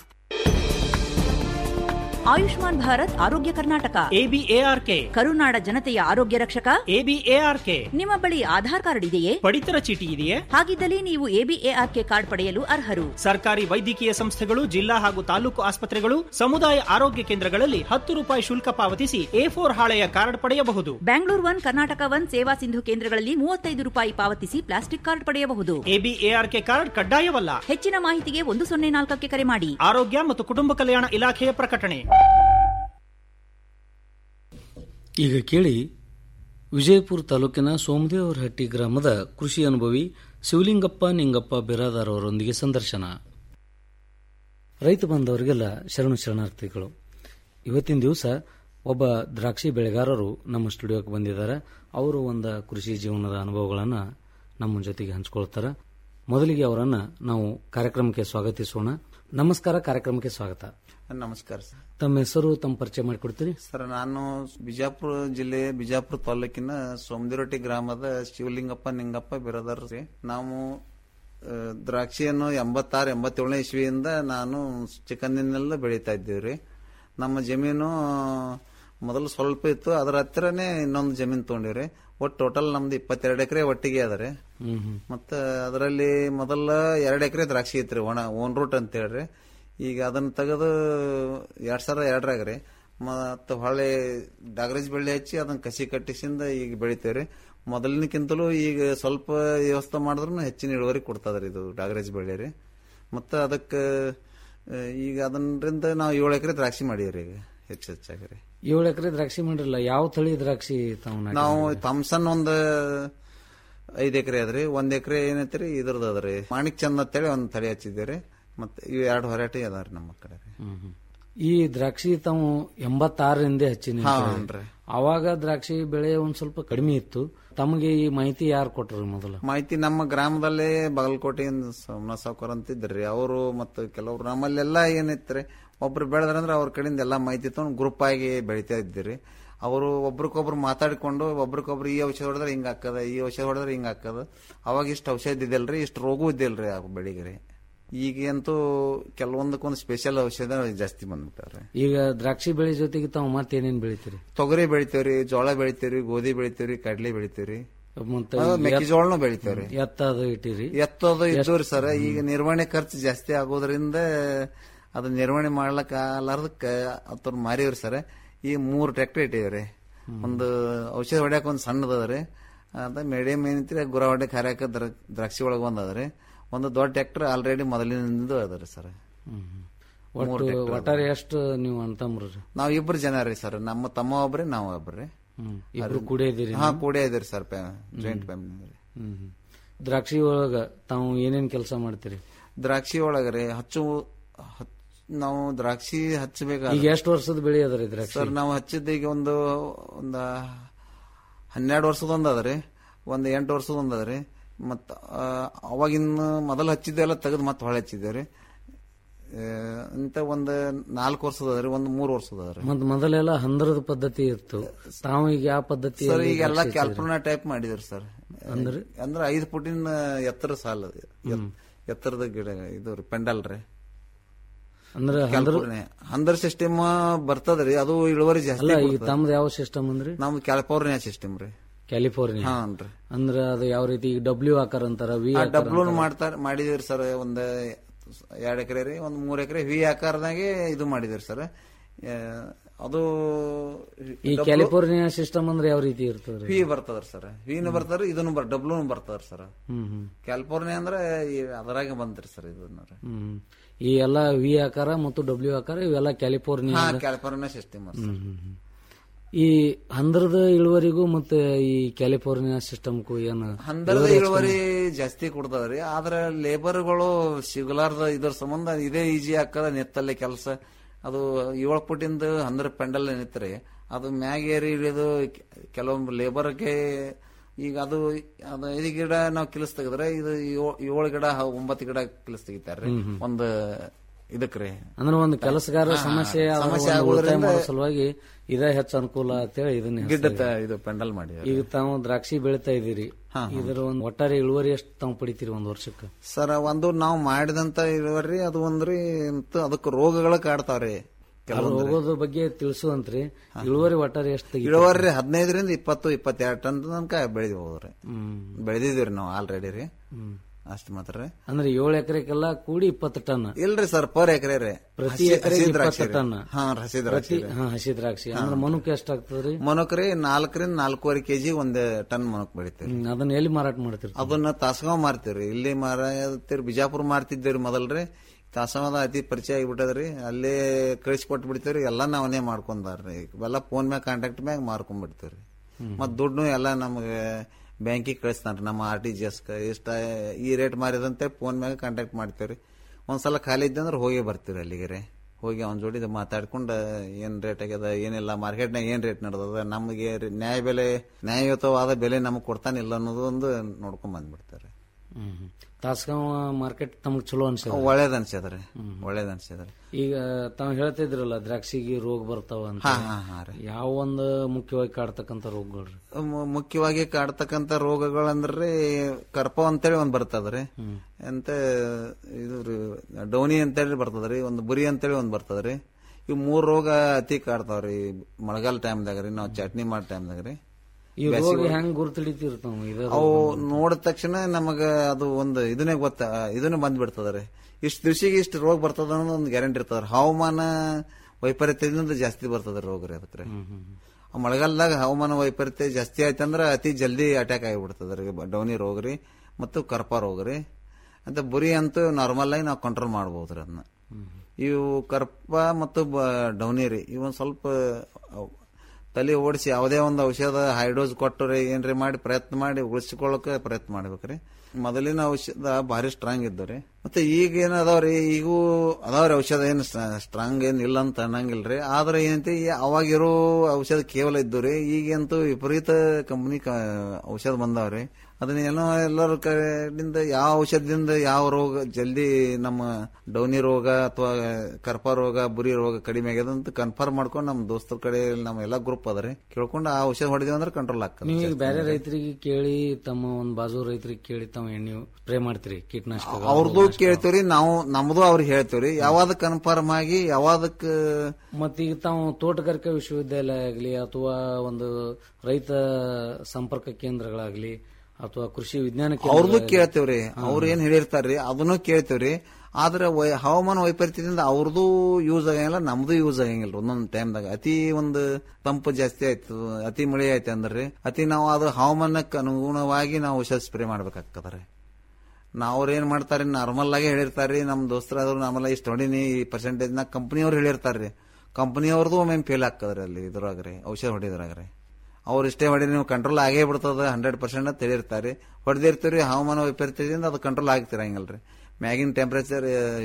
ಆಯುಷ್ಮಾನ್ ಭಾರತ್ ಆರೋಗ್ಯ ಕರ್ನಾಟಕ ಎಬಿಎಆರ್ಕೆ ಕರುನಾಡ ಜನತೆಯ ಆರೋಗ್ಯ ರಕ್ಷಕ ಎಬಿಎಆರ್ಕೆ ನಿಮ್ಮ ಬಳಿ ಆಧಾರ್ ಕಾರ್ಡ್ ಇದೆಯೇ ಪಡಿತರ ಚೀಟಿ ಇದೆಯೇ ಹಾಗಿದ್ದಲ್ಲಿ ನೀವು ಎಬಿಎಆರ್ಕೆ ಕಾರ್ಡ್ ಪಡೆಯಲು ಅರ್ಹರು ಸರ್ಕಾರಿ ವೈದ್ಯಕೀಯ ಸಂಸ್ಥೆಗಳು ಜಿಲ್ಲಾ ಹಾಗೂ ತಾಲೂಕು ಆಸ್ಪತ್ರೆಗಳು ಸಮುದಾಯ ಆರೋಗ್ಯ ಕೇಂದ್ರಗಳಲ್ಲಿ ಹತ್ತು ರೂಪಾಯಿ ಶುಲ್ಕ ಪಾವತಿಸಿ ಎ ಫೋರ್ ಹಾಳೆಯ ಕಾರ್ಡ್ ಪಡೆಯಬಹುದು ಬ್ಯಾಂಗ್ಳೂರ್ ಒನ್ ಕರ್ನಾಟಕ ಒನ್ ಸೇವಾ ಸಿಂಧು ಕೇಂದ್ರಗಳಲ್ಲಿ ಮೂವತ್ತೈದು ರೂಪಾಯಿ ಪಾವತಿಸಿ ಪ್ಲಾಸ್ಟಿಕ್ ಕಾರ್ಡ್ ಪಡೆಯಬಹುದು ಎಬಿಎಆರ್ಕೆ ಕಾರ್ಡ್ ಕಡ್ಡಾಯವಲ್ಲ ಹೆಚ್ಚಿನ ಮಾಹಿತಿಗೆ ಒಂದು ಸೊನ್ನೆ ನಾಲ್ಕಕ್ಕೆ ಕರೆ ಮಾಡಿ ಆರೋಗ್ಯ ಮತ್ತು ಕುಟುಂಬ ಕಲ್ಯಾಣ ಇಲಾಖೆಯ ಪ್ರಕಟಣೆ ಈಗ ಕೇಳಿ ವಿಜಯಪುರ ತಾಲೂಕಿನ ಸೋಮದೇವರಹಟ್ಟಿ ಗ್ರಾಮದ ಕೃಷಿ ಅನುಭವಿ ಶಿವಲಿಂಗಪ್ಪ ನಿಂಗಪ್ಪ ಬಿರಾದಾರ್ ಅವರೊಂದಿಗೆ ಸಂದರ್ಶನ ರೈತ ಬಾಂಧವರಿಗೆಲ್ಲ ಶರಣು ಶರಣಾರ್ಥಿಗಳು ಇವತ್ತಿನ ದಿವಸ ಒಬ್ಬ ದ್ರಾಕ್ಷಿ ಬೆಳೆಗಾರರು ನಮ್ಮ ಸ್ಟುಡಿಯೋಕ್ಕೆ ಬಂದಿದ್ದಾರೆ ಅವರು ಒಂದು ಕೃಷಿ ಜೀವನದ ಅನುಭವಗಳನ್ನು ನಮ್ಮ ಜೊತೆಗೆ ಹಂಚ್ಕೊಳ್ತಾರೆ ಮೊದಲಿಗೆ ಅವರನ್ನು ನಾವು ಕಾರ್ಯಕ್ರಮಕ್ಕೆ ಸ್ವಾಗತಿಸೋಣ ನಮಸ್ಕಾರ ಕಾರ್ಯಕ್ರಮಕ್ಕೆ ಸ್ವಾಗತ ನಮಸ್ಕಾರ ಸರ್ ತಮ್ಮ ಹೆಸರು ತಮ್ಮ ಪರಿಚಯ ಮಾಡಿಕೊಡ್ತೀರಿ ಸರ್ ನಾನು ಬಿಜಾಪುರ ಜಿಲ್ಲೆ ಬಿಜಾಪುರ ತಾಲೂಕಿನ ಸೋಮದಿರೊಟ್ಟಿ ಗ್ರಾಮದ ಶಿವಲಿಂಗಪ್ಪ ನಿಂಗಪ್ಪ ಬಿರದರ್ ರೀ ನಾವು ಆ, ದ್ರಾಕ್ಷಿಯನ್ನು ಎಂಬತ್ತಾರು ಎಂಬತ್ತೇಳನೇ ಇಸ್ವಿಯಿಂದ ನಾನು ಚಿಕ್ಕಂದಿನೆಲ್ಲ ಬೆಳೀತಾ ಇದ್ದೀವಿ ನಮ್ಮ ಜಮೀನು ಮೊದಲು ಸ್ವಲ್ಪ ಇತ್ತು ಅದರ ಹತ್ತಿರನೇ ಇನ್ನೊಂದು ಜಮೀನು ತೊಗೊಂಡಿವ್ರಿ ಒಟ್ಟು ಟೋಟಲ್ ನಮ್ದು ಇಪ್ಪತ್ತೆರಡು ಎಕರೆ ಒಟ್ಟಿಗೆ ಅದ ರೀ ಹ್ಮ್ ಹ್ಮ್ ಮತ್ತು ಅದರಲ್ಲಿ ಮೊದಲ ಎರಡು ಎಕರೆ ದ್ರಾಕ್ಷಿ ಐತ್ರಿ ಒಣ ಓನ್ ರೂಟ್ ಅಂತ ಹೇಳ್ರಿ ಈಗ ಅದನ್ನ ತೆಗೆದು ಎರಡ್ ಸಾವಿರದ ಎರಡರಾಗ ರೀ ಮತ್ತು ಹೊಳೆ ಡಾಗರೇಜ್ ಬೆಳ್ಳಿ ಹಚ್ಚಿ ಅದನ್ನ ಕಸಿ ಕಟ್ಟಿಸಿಂದ ಈಗ ಬೆಳಿತೇವ್ರಿ ಮೊದಲಿನಕ್ಕಿಂತಲೂ ಈಗ ಸ್ವಲ್ಪ ವ್ಯವಸ್ಥೆ ಮಾಡಿದ್ರು ಹೆಚ್ಚಿನ ಇಳುವರಿ ಕೊಡ್ತದ್ರಿ ಇದು ಡಾಗರೇಜ್ ಬೆಳ್ಳಿ ರೀ ಮತ್ತು ಅದಕ್ಕೆ ಆ, ಈಗ ಅದರಿಂದ ನಾವು ಏಳು ಎಕರೆ ದ್ರಾಕ್ಷಿ ಮಾಡೀವ್ರಿ ಈಗ ಹೆಚ್ಚು ಹೆಚ್ಚಾಗಿ ರೀ ಏಳು ಎಕರೆ ದ್ರಾಕ್ಷಿ ಮಾಡಿರಲ್ಲ ಯಾವ ತಳಿ ದ್ರಾಕ್ಷಿ ತಾವು ನಾಟಿ ನಾವು ಮಾಡಿರಿ? ಥಮ್ಸನ್ ಒಂದು ಐದ್ ಎಕರೆ ಅದ್ರಿ ಒಂದ್ ಎಕರೆ ಏನೈತ್ರಿ ಇದ್ರದ್ದು ಅದ್ರಿ ಮಾಣಿಕ್ ಚಂದ್ ಅಂತೇಳಿ ಒಂದ್ ತಳಿ ಹಚ್ಚಿದ್ದೀರಿ ಮತ್ತೆ ಇವು ಎರಡು ಹೊರಟಿ ಅದಾವ್ರಿ ನಮ್ಮ ಕಡೆ ರೀ. ಹ್ಮ್ ಹ್ಮ್. ಈ ದ್ರಾಕ್ಷಿ ತಾವು ಎಂಬತ್ತಾರರಿಂದ ಹಚ್ಚಿನ ಹಾ, ಹ್ಞೂನ್ರಿ. ಅವಾಗ ದ್ರಾಕ್ಷಿ ಬೆಳೆ ಒಂದ್ ಸ್ವಲ್ಪ ಕಡಿಮೆ ಇತ್ತು ತಮಗೆ ಈ ಮಾಹಿತಿ ಯಾರು ಕೊಟ್ಟರು ಮೊದಲು ಮಾಹಿತಿ ನಮ್ಮ ಗ್ರಾಮದಲ್ಲೇ ಬಾಗಲಕೋಟೆಯಿಂದ ಸೋಮನಾಥ್ ಸಾವ್ಕರ್ ಅಂತ ಇದ್ರಿ ಅವರು ಮತ್ತು ಕೆಲವರು ನಮ್ಮಲ್ಲೆಲ್ಲ ಏನೈತ್ರಿ ಒಬ್ರು ಬೆಳೆದ್ರಂದ್ರೆ ಅವ್ರ ಕಡೆಯಿಂದ ಎಲ್ಲ ಮಾಹಿತಿ ತಗೊಂಡು ಗ್ರೂಪ್ ಆಗಿ ಬೆಳಿತಾ ಇದ್ದೀರಿ ಅವರು ಒಬ್ರಿಗೊಬ್ರು ಮಾತಾಡಿಕೊಂಡು ಒಬ್ರಿಗೊಬ್ರು ಈ ಔಷಧ ಹೊಡೆದ್ರೆ ಹಿಂಗ ಹಾಕದ ಈ ಔಷಧ ಹೊಡೆದ್ರೆ ಹಿಂಗ ಹಾಕದ ಅವಾಗ ಇಷ್ಟು ಔಷಧ ಇದೆಯಲ್ರಿ ಇಷ್ಟು ರೋಗು ಇದೆಯಲ್ರಿ ಆ ಬೆಳಿಗ್ಗೆ ರೀ ಈಗಂತೂ ಕೆಲವೊಂದಕ್ಕೊಂದು ಸ್ಪೆಷಲ್ ಔಷಧ ಜಾಸ್ತಿ ಬಂದ್ಬಿಟ್ಟಾರೆ ಈಗ ದ್ರಾಕ್ಷಿ ಬೆಳೆ ಜೊತೆಗೆ ತಾವು ಮತ್ತೇನೇನ್ ಬೆಳಿತೀರಿ ತೊಗರಿ ಬೆಳಿತೇವ್ರಿ ಜೋಳ ಬೆಳಿತೇವ್ರಿ ಗೋಧಿ ಬೆಳಿತೇವ್ರಿ ಕಡ್ಲಿ ಬೆಳಿತೇವ್ರಿ ಮತ್ತೆ ಆ, ಮೆಕ್ಕೆಜೋಳನು ಬೆಳಿತೇವ್ರಿ ಎತ್ತ ಅದು ಇಟ್ಟಿರಿ ಎತ್ತೋದು ಇದ್ದವ್ರಿ ಸರ್ ಈಗ ನಿರ್ವಹಣೆ ಖರ್ಚು ಜಾಸ್ತಿ ಆಗೋದ್ರಿಂದ ಅದು ನಿರ್ವಹಣೆ ಮಾಡ್ಲಕ್ಕ ಆಗಲಾರ್ದಕ್ಕ ಅದ್ರ ಮಾರಿವ್ರಿ ಸರ್ ಈ ಮೂರು ಟ್ರ್ಯಾಕ್ಟರ್ ಇಟ್ಟಿವ್ರಿ ಒಂದು ಔಷಧ ಹೊಡ್ಯಾಕ ಒಂದು ಸಣ್ಣದದ್ರಿ ಅದ ಮೀಡಿಯಂ ಏನೈತ್ರಿ ಗುರ ಹೊಡ್ಯಾಕ ಹರ್ಯಾಕ ದ್ರ- ದ್ರಾಕ್ಷಿ ಒಳಗೆ ಒಂದ್ ಅದ್ರಿ ಒಂದು ದೊಡ್ಡ ಟ್ರ್ಯಾಕ್ಟರ್ ಆಲ್ರೆಡಿ ಮೊದಲಿನಿಂದ ಅದರಿ ಸರ್ ಮೂರು ಒಟ್ಟು tractor ಒಟ್ಟಾರೆ ಎಷ್ಟು ನೀವು ಅಂತಂಬ್ರಿ ನಾವ್ ಇಬ್ರು ಜನ ರೀ ಸರ್ ನಮ್ಮ ತಮ್ಮ ಒಬ್ರಿ ನಾವು ಒಬ್ರಿ ಹ್ಮ್. ಇಬ್ರು ಕೂಡೇ ಇದೀರಿ ಹಾ ನೀವು? ಕೂಡೇ ಇದೀರಿ ಸರ್ ಜಾಯಿಂಟ್ ಫ್ಯಾಮಿಲಿ ಹ್ಮ್ ಹ್ಮ್. ದ್ರಾಕ್ಷಿ ಒಳಗ ತಾವು ಏನೇನ್ ಕೆಲಸ ಮಾಡ್ತೀರಿ ದ್ರಾಕ್ಷಿ ಒಳಗರಿ ಹಚ್ಚು ಹಚ್- ನಾವು ದ್ರಾಕ್ಷಿ ಹಚ್ಚಬೇಕಾದ್ರೆ ಈಗ ಎಷ್ಟು ವರ್ಷದ ಬೆಳೆ ಅದರಿ ದ್ರಾಕ್ಷಿ ಸರ್ ನಾವು ಹಚ್ಚಿದ್ದ ಈಗ ಒಂದು ಒಂದ ಹನ್ನೆರಡು ವರ್ಷದ ಒಂದು ಅದ್ರಿ ಒಂದು ಎಂಟು ವರ್ಷದ ಒಂದು ಅದ ರೀ ಮತ್ತು ಅವಾಗಿನ ಮೊದಲು ಹಚ್ಚಿದ್ದೆಲ್ಲ ತೆಗೆದು ಮತ್ತೆ ಹೊಳೆ ಹಚ್ಚಿದ್ದೇವೆ ರೀ ಇಂಥ ಒಂದು ನಾಲ್ಕು ವರ್ಷದ ಅದ ರೀ ಒಂದು ಮೂರು ವರ್ಷದ ಅದ ರೀ ಮತ್ ಮೊದಲೆಲ್ಲ ಹಂದರದ ಪದ್ಧತಿ ಇತ್ತು ತಾವು ಈಗ ಯಾವ ಪದ್ಧತಿ ಸರ್ ಈಗೆಲ್ಲ ಕ್ಯಾಲ್ಪುರ್ನ ಟೈಪ್ ಮಾಡಿದ್ರು ಸರ್ ಅಂದ್ರೆ? ಅಂದ್ರೆ ಐದು ಫುಟಿನ ಎತ್ತರ ಸಾಲ ಅದು. ಎತ್- ಎತ್ತರದ ಗಿಡ ಇದು ರೀ ಪೆಂಡಲ್ ರೀ ಅಂದ್ರೆ ಕ್ಯಾಲ್ಪುರ್ನೆ ಹಂದರ್ ಸಿಸ್ಟಮ್ ಬರ್ತದ್ರಿ ಅದು ಇಳುವರಿ ಜಾಸ್ತಿ ಅಲ್ಲ ಈಗ ಕೊಡ್ತದೆ. ತಮ್ದು ಯಾವ ಸಿಸ್ಟಮ್ ಅಂದ್ರಿ ನಮ್ದು ಕ್ಯಾಲಿಫೋರ್ನಿಯಾ ಸಿಸ್ಟಮ್ ರೀ ಕ್ಯಾಲಿಫೋರ್ನಿಯಾ ಹಾನ್ರಿ. ಅಂದ್ರ ಅದು ಯಾವ ರೀತಿ ಈಗ ಡಬ್ಲ್ಯೂ ಆಕಾರ ಅಂತಾರ ವಿ ಆ ಡಬ್ಲೂನ್ ಮಾಡ್ತಾರ ಮಾಡಿದಿರಿ ಸರ್ ಒಂದ್ ಎರಡ್ ಎಕರೆ ರೀ ಒಂದ್ ಮೂರ್ ಎಕರೆ ವಿ ಆಕಾರದಾಗೆ ಇದು ಮಾಡಿದಿರಿ ಸರ್ ಅದು ಈ ಡಬ್ಲು- ಕ್ಯಾಲಿಫೋರ್ನಿಯಾ ಸಿಸ್ಟಮ್ ಅಂದ್ರೆ ಯಾವ ರೀತಿ ಇರ್ತದ್ರಿ ವಿ ಬರ್ತದ್ರಿ ಸರ್ ವಿನು ಬರ್ತಾರ ಇದನ್ನು ಬರ್ ಡಬ್ಲೂನು ಬರ್ತದ್ರಿ ಸರ್ ಹ್ಮ್ ಹ್ಮ್ ಕ್ಯಾಲಿಫೋರ್ನಿಯಾ ಅಂದ್ರೆ ಈ ಅದರಾಗೆ ಬಂದ್ರಿ ಸರ್ ಇದನ್ನ ಹ್ಮ್ ಈ ಎಲ್ಲಾ ವಿ ಆಕಾರ ಮತ್ತು ಡಬ್ಲ್ಯೂ ಆಕಾರ ಇವೆಲ್ಲ ಕ್ಯಾಲಿಫೋರ್ನಿಯಾ ಹಾ ಕ್ಯಾಲಿಫೋರ್ನಿಯಾ ಸಿಸ್ಟಮ್ ಹ್ಮ್ ಹ್ಮ್ ಹ್ಮ್. ಈ ಹಂದರದ ಇಳುವರಿಗೂ ಮತ್ತೆ ಈ ಕ್ಯಾಲಿಫೋರ್ನಿಯಾ ಸಿಸ್ಟಮ್ಗೂ ಏನು ಹಂದರದ ಇಳುವರಿ ಜಾಸ್ತಿ ಕೊಡ್ತದ್ರಿ ಆದ್ರೆ ಲೇಬರ್ಗಳು ಸಿಗಲಾರ್ದ ಇದ್ರ ಸಂಬಂಧ ಇದೇ ಈಜಿ ಹಾಕದ ನೆತ್ತಲ್ಲೇ ಕೆಲಸ ಅದು ಏಳು ಫುಟಿಂದ ಹಂದ್ರ ಪೆಂಡಲ್ ನಿಂತ್ರಿ ಅದು ಮ್ಯಾಗ ಏರಿ ಇಳಿದು ಕೆಲವೊಂದು ಲೇಬರ್ಗೆ ಈಗ ಅದು ಅದು ಐದು ಗಿಡ ನಾವು ಕಿಲಸ್ ತೆಗೆದ್ರೆ ಇದು ಏಳ್- ಏಳು ಗಿಡ ಹ- ಒಂಬತ್ತು ಗಿಡ ಕಿಲಸ್ ತೆಗಿತಾರ್ರಿ ಹ್ಮ್ ಹ್ಮ್. ಒಂದು ಇದಕ್ರಿ ಅಂದ್ರೆ ಒಂದು ಕೆಲಸಗಾರ ಹಾ, ಸಮಸ್ಯೆ ಅದರ ಸಮಸ್ಯೆ ಒಂದು ಉಳಿತಾಯ ಆಗೋದ್ರಿಂದ ಮಾಡೋ ಸಲುವಾಗಿ ಇದೇ ಹೆಚ್ಚು ಅನುಕೂಲ ಅಂತೇಳಿ ಇದನ್ನ ಗಿಡ್ಡ ಹೆಸ್ರು. ಇದು ಪೆಂಡಲ್ ಮಾಡಿದ್ರು ಈಗ ತಾವು ದ್ರಾಕ್ಷಿ ಬೆಳಿತಾ ಇದೀರಿ ಹಾ, ಹಾ. ಇದರ ಒಂದು ಒಟ್ಟಾರೆ ಇಳುವರಿ ಎಷ್ಟು ತಾವು ಪಡಿತೀರಿ ಒಂದ್ ವರ್ಷಕ್ಕೆ ಸರ್ ಒಂದು ನಾವು ಮಾಡಿದಂತ ಇಳುವರಿ ಅದು ಒಂದ್ರಿ ಇಂತ ಅದಕ್ಕೆ ರೋಗಗಳು ಕಾಡ್ತಾವ್ರಿ ಆ ಕೆಲವೊಂದ್ರಿ. ರೋಗದ ಬಗ್ಗೆ ತಿಳಿಸುವಂತ್ರಿ ಇಳುವರಿ ಒಟ್ಟಾರೆ ಎಷ್ಟು ತೆಗಿತೀರಿ? ಇಳುವರಿ ಹದಿನೈದರಿಂದ ಇಪ್ಪತ್ತು ಇಪ್ಪತ್ತೆರಡು ಟನ್ ತನಕ ಬೆಳೆದಿಬಹುದ್ರಿ ಹ್ಮ್. ಬೆಳೆದಿದ್ದೀವ್ರಿ ನಾವು ಆಲ್ರೆಡಿ ರೀ ಹ್ಮ್. ಅಷ್ಟು ಮಾತ್ರ ರೀ ಅಂದ್ರೆ ಏಳು ಎಕರೆಗೆಲ್ಲ ಕೂಡಿ ಇಪ್ಪತ್ತು ಟನ್ ಇಲ್ರಿ ಸರ್ ಪರ್ ಎಕರೆ ರೀ ಪ್ರತಿ ಹಸಿ- ಎಕರೆಗೆ ಹಸಿ ದ್ರಾಕ್ಷಿ ಇಪ್ಪತ್ತು ರೀ. ಟನ್ ಹಾ ಹಸಿ ದ್ರಾಕ್ಷಿ ಪ್ರತಿ- ರೀ. ಹಾ, ಹಸಿ ದ್ರಾಕ್ಷಿ ಹಾ. ಅಂದ್ರೆ ಮನುಕ್ಕೆ ಎಷ್ಟಾಗ್ತದ್ರಿ ಮೊನಕ್ರಿ ನಾಲ್ಕರಿಂದ ನಾಲ್ಕೂವರೆ ಕೆಜಿ ಒಂದ್ ಟನ್ ಮೊನಕ್ ಬೆಳಿತೀವಿ ಹ್ಮ್, ಅದನ್ನ ಎಲ್ಲಿ ಮಾರಾಟ ಮಾಡ್ತೀರಿ ಅದನ್ನ ತಾಸಗಾಂವ್ ಮಾರ್ತೀವ್ರಿ ಇಲ್ಲಿ ಮಾರತೀರಿ ಬಿಜಾಪುರ ಮಾರ್ತಿದ್ದೇವ್ರಿ ಮೊದಲ್ರಿ ತಾಸಗಾಂವದ ಅತಿ ಪರಿಚಯ ಆಗಿಬಿಟ್ಟದ್ರಿ ಅಲ್ಲೇ ಕಳಿಸ್ಕೊಟ್ಟು ಬಿಡ್ತೇವ್ರಿ ಎಲ್ಲಾ ನಾವನ್ನೇ ಮಾಡ್ಕೊಂಡಾರ್ರಿ ಎಲ್ಲ ಫೋನ್ ಮ್ಯಾಗ ಕಾಂಟ್ಯಾಕ್ಟ್ ಮ್ಯಾಗ ಮಾರ್ಕೊಂಡ್ ಬಿಡ್ತೇವ್ರಿ ಮತ್ ದುಡ್ಡು ಎಲ್ಲ ನಮಗೆ ಬ್ಯಾಂಕಿಗೆ ಕಳಿಸ್ತಾನ್ರಿ ನಮ್ಮ ಆರ್ ಟಿ ಜಿ ಎಸ್ ಇಷ್ಟ ಈ ರೇಟ್ ಮಾರಿದಂತೆ ಫೋನ್ ಮ್ಯಾಗ ಕಾಂಟ್ಯಾಕ್ಟ್ ಮಾಡ್ತೇವ್ರಿ ಒಂದ್ಸಲ ಖಾಲಿ ಇದ್ದಂದ್ರೆ ಹೋಗಿ ಬರ್ತೀವಿ ಅಲ್ಲಿಗೆ ರೀ ಹೋಗಿ ಅವ್ನ ಜೋಡಿ ಮಾತಾಡ್ಕೊಂಡು ಏನ್ ರೇಟ್ ಆಗ್ಯದ ಏನಿಲ್ಲ ಮಾರ್ಕೆಟ್ನಾಗ ಏನ್ ರೇಟ್ ನಡೆದದ ನಮಗೆ ರಿ- ನ್ಯಾಯ ಬೆಲೆ ನ್ಯಾಯಯುತವಾದ ಬೆಲೆ ನಮಗೆ ಕೊಡ್ತಾನಿಲ್ಲ ಅನ್ನೋದು ಒಂದು ನೋಡ್ಕೊಂಡ್ ಬಂದ್ಬಿಡ್ತಾರೆ ಹ್ಮ್ ಹ್ಮ್. ತಾಸ್ಗಾಂವ್ ಮಾರ್ಕೆಟ್ ತಮ್ಗೆ ಚಲೋ ಅನ್ಸದ ಒಳ್ಳೇದ್ ಅನ್ಸದ್ರಿ ಒಳ್ಳೇದ್ ಅನ್ಸದ್ರಿ ಈಗ ತಾವು ಹೇಳ್ತಿದ್ರಲ್ಲ ದ್ರಾಕ್ಷಿಗೆ ರೋಗ ಬರ್ತಾವ ಅಂತ ಹಾ, ಹಾ, ಹಾ ರೀ. ಯಾವ ಒಂದು ಮುಖ್ಯವಾಗಿ ಕಾಡ್ತಕ್ಕಂತ ರೋಗಗಳ್ರಿ ಮು- ಮುಖ್ಯವಾಗಿ ಕಾಡ್ತಕ್ಕಂತ ರೋಗಗಳಂದ್ರಿ ಕರ್ಪ ಅಂತೇಳಿ ಒಂದ್ ಬರ್ತದ್ರಿ ಅಂತ ಇದು ರೀ ಡೌನಿ ಅಂತೇಳಿ ಬರ್ತದ್ರಿ ಒಂದು ಬುರಿ ಅಂತೇಳಿ ಒಂದ್ ಬರ್ತದ್ರಿ ಇವ್ ಮೂರ್ ರೋಗ ಅತಿ ಕಾಡ್ತಾವ್ರಿ ಮಳೆಗಾಲ ಟೈಮ್ದಾಗ ರೀ ನಾವು ಚಟ್ನಿ ಮಾಡೋ ಟೈಮ್ದಾಗ ರೀ ಈ ರೋಗ ಬ್ಯಾಸಿಗೆ- ಹೆಂಗ್ ಗುರುತಿಡಿತೀರಿ ತಾವು ಇದ ಅವು ನೋಡಿದ ತಕ್ಷಣ ನಮಗ ಅದು ಒಂದು ಇದನ್ನೇ ಗೊತ್ತ ಇದನ್ನ ಬಂದ್ಬಿಡ್ತದ ರೀ ಇಷ್ಟು ದಿವಸಿಗೆ ಇಷ್ಟು ರೋಗ ಬರ್ತದ ಅನ್ನೋದು ಒಂದು ಗ್ಯಾರಂಟಿ ಇರ್ತದ ಹವಾಮಾನ ವೈಪರೀತ್ಯದಿಂದ ಜಾಸ್ತಿ ಬರ್ತದ ರೋಗ ರೀ ಅದಕ್ಕೆ ಆ ಮಳೆಗಾಲದಾಗ ಹವಾಮಾನ ವೈಪರೀತ್ಯ ಜಾಸ್ತಿ ಆಯ್ತಂದ್ರ ಅತಿ ಜಲ್ದಿ ಅಟ್ಯಾಕ್ ಆಗಿಬಿಡ್ತದ ರೀ ಡೌನಿ ರೋಗ ರೀ ಮತ್ತು ಕರ್ಪ ರೋಗ ರೀ ಅಂತ ಬುರಿ ಅಂತೂ ನಾರ್ಮಲ್ ಆಗಿ ನಾವು ಕಂಟ್ರೋಲ್ ಮಾಡಬಹುದು ರೀ ಅದನ್ನ ಇವು ಕರ್ಪ ಮತ್ತು ಬ- ಡೌನಿ ರೀ ಇವನ್ ಸ್ವಲ್ಪ ಅವ್- ತಲೆ ಓಡಿಸಿ ಯಾವುದೇ ಒಂದು ಔಷಧ ಹೈಡೋಸ್ ಕೊಟ್ಟರೆ ಏನ್ರಿ ಮಾಡಿ ಪ್ರಯತ್ನ ಮಾಡಿ ಉಳಿಸಿಕೊಳ್ಳಕ್ಕೆ ಪ್ರಯತ್ನ ಮಾಡ್ಬೇಕ್ರಿ ಮೊದಲಿನ ಔಷಧ ಭಾರಿ ಸ್ಟ್ರಾಂಗ್ ಇದ್ದವ್ರಿ ಮತ್ತೆ ಈಗ ಏನ್ ಅದಾವ್ರಿ ಈಗೂ ಅದಾವ್ರಿ ಔಷಧ ಏನು ಸ್ಟ್ರಾಂಗ್ ಏನ್ ಇಲ್ಲ ಅಂತ ಅನ್ನಂಗಿಲ್ರಿ ಆದ್ರೆ ಏನಂತೆ ಈ ಅವಾಗಿರೋ ಔಷಧ ಕೇವಲ ಇದ್ದವ್ರಿ ಈಗಂತೂ ವಿಪರೀತ ಕಂಪನಿ ಔಷಧ ಬಂದಾವ್ರಿ ಅದನ್ನ ಏನೋ ಎಲ್ಲರ ಕಡೆಯಿಂದ ಯಾವ ಔಷಧದಿಂದ ಯಾವ ರೋಗ ಜಲ್ದಿ ನಮ್ಮ ಡೌನಿ ರೋಗ ಅಥವಾ ಕರ್ಪ ರೋಗ ಬುರಿ ರೋಗ ಕಡಿಮೆ ಆಗ್ಯದ ಅಂತ ಕನ್ಫರ್ಮ್ ಮಾಡ್ಕೊಂಡು ನಮ್ಮ ದೋಸ್ತರ ಕಡೆ ನಮ್ಮ ಎಲ್ಲಾ ಗ್ರೂಪ್ ಅದರಿ ಕೇಳ್ಕೊಂಡು ಆ ಔಷಧ ಹೊಡೆದಿವಿ ಅಂದ್ರೆ ಕಂಟ್ರೋಲ್ ಆಗ್ತದೆ ನೀವು ಈಗ ಬೇರೆ ರೈತರಿಗೆ ಕೇಳಿ ತಮ್ಮ ಒಂದ್ ಬಾಜು ರೈತರಿಗೆ ಕೇಳಿ ತಾವು ಎಣ್ಣೆ ಸ್ಪ್ರೇ ಮಾಡ್ತೀರಿ ಕೀಟನಾಶಕ ಅವ್ರದ್ದು ಕೇಳ್ತೀವ್ರಿ ನಾವು ನಮ್ದು ಅವ್ರಿಗೆ ಹೇಳ್ತೀವ್ರಿ ಯಾವಾಗ ಕನ್ಫರ್ಮ್ ಆಗಿ ಯಾವಾದಕ್ಕ ಮತ್ತೀಗ ತಾವು ತೋಟಗಾರಿಕಾ ವಿಶ್ವವಿದ್ಯಾಲಯ ಆಗಲಿ ಅಥವಾ ಒಂದು ರೈತ ಸಂಪರ್ಕ ಕೇಂದ್ರಗಳಾಗ್ಲಿ ಅಥವಾ ಕೃಷಿ ವಿಜ್ಞಾನ ಅವ್ರದ್ದು ಕೇಂದ್ರಗಳಾಗ್ಲಿ, ಕೇಳ್ತೇವ್ರಿ ಹಾ. ಅವ್ರು ಏನ್ ಹೇಳಿರ್ತಾರ್ರಿ ಅದನ್ನು ಕೇಳ್ತೇವ್ರಿ ಆದ್ರೆ ವೈ- ಹವಾಮಾನ ವೈಪರೀತ್ಯದಿಂದ ಅವ್ರದ್ದು ಯೂಸ್ ಆಗಂಗಿಲ್ಲ ನಮ್ದು ಯೂಸ್ ಆಗಂಗಿಲ್ಲ ಒಂದೊಂದ್ ಟೈಮ್ದಾಗ ಅತಿ ಒಂದು ತಂಪು ಜಾಸ್ತಿ ಆಯ್ತು ಅತಿ ಮಳೆ ಆಯ್ತು ಅಂದ್ರೆ ಅತಿ ನಾವು ಅದು ಹವಾಮಾನಕ್ಕೆ ಅನುಗುಣವಾಗಿ ನಾವು ಔಷಧ ಸ್ಪ್ರೇ ಮಾಡ್ಬೇಕಾಗ್ತದ್ರಿ ನಾವು ಅವ್ರು ಏನ್ ಮಾಡ್ತಾರೆ ನಾರ್ಮಲ್ ಆಗಿ ಹೇಳಿರ್ತಾರ್ರಿ ನಮ್ ದೋಸ್ತರಾದ್ರು ನಮ್ಮಲ್ಲ ಇಷ್ಟು ಹೊಡಿನಿ ಈ ಪರ್ಸೆಂಟೇಜ್ ನ ಕಂಪನಿಯವ್ರು ಹೇಳಿರ್ತಾರ್ರಿ ಕಂಪನಿಯವ್ರದ್ದು ಒಮ್ಮೆ ಫೇಲ್ ಆಗ್ತದ್ರಿ ಅಲ್ಲಿ ಇದ್ರಾಗ್ರಿ ಔಷಧ ಹೊಡಿದ್ರಾಗ್ರಿ ಅವ್ರು ಇಷ್ಟೇ ಹೊಡಿ ನೀವು ಕಂಟ್ರೋಲ್ ಆಗೇ ಬಿಡ್ತದ ಹಂಡ್ರೆಡ್ ಪರ್ಸೆಂಟ್ ಅಂತ ಹೇಳಿರ್ತಾರೆ ಹೊಡೆದಿರ್ತೀರಿ ಹವಾಮಾನ ವೈಪರೀತ್ಯದಿಂದ ಅದು ಕಂಟ್ರೋಲ್ ಆಗ್ತಿರಂಗಿಲ್ರಿ ಮ್ಯಾಗಿನ ಟೆಂಪರೇಚರ್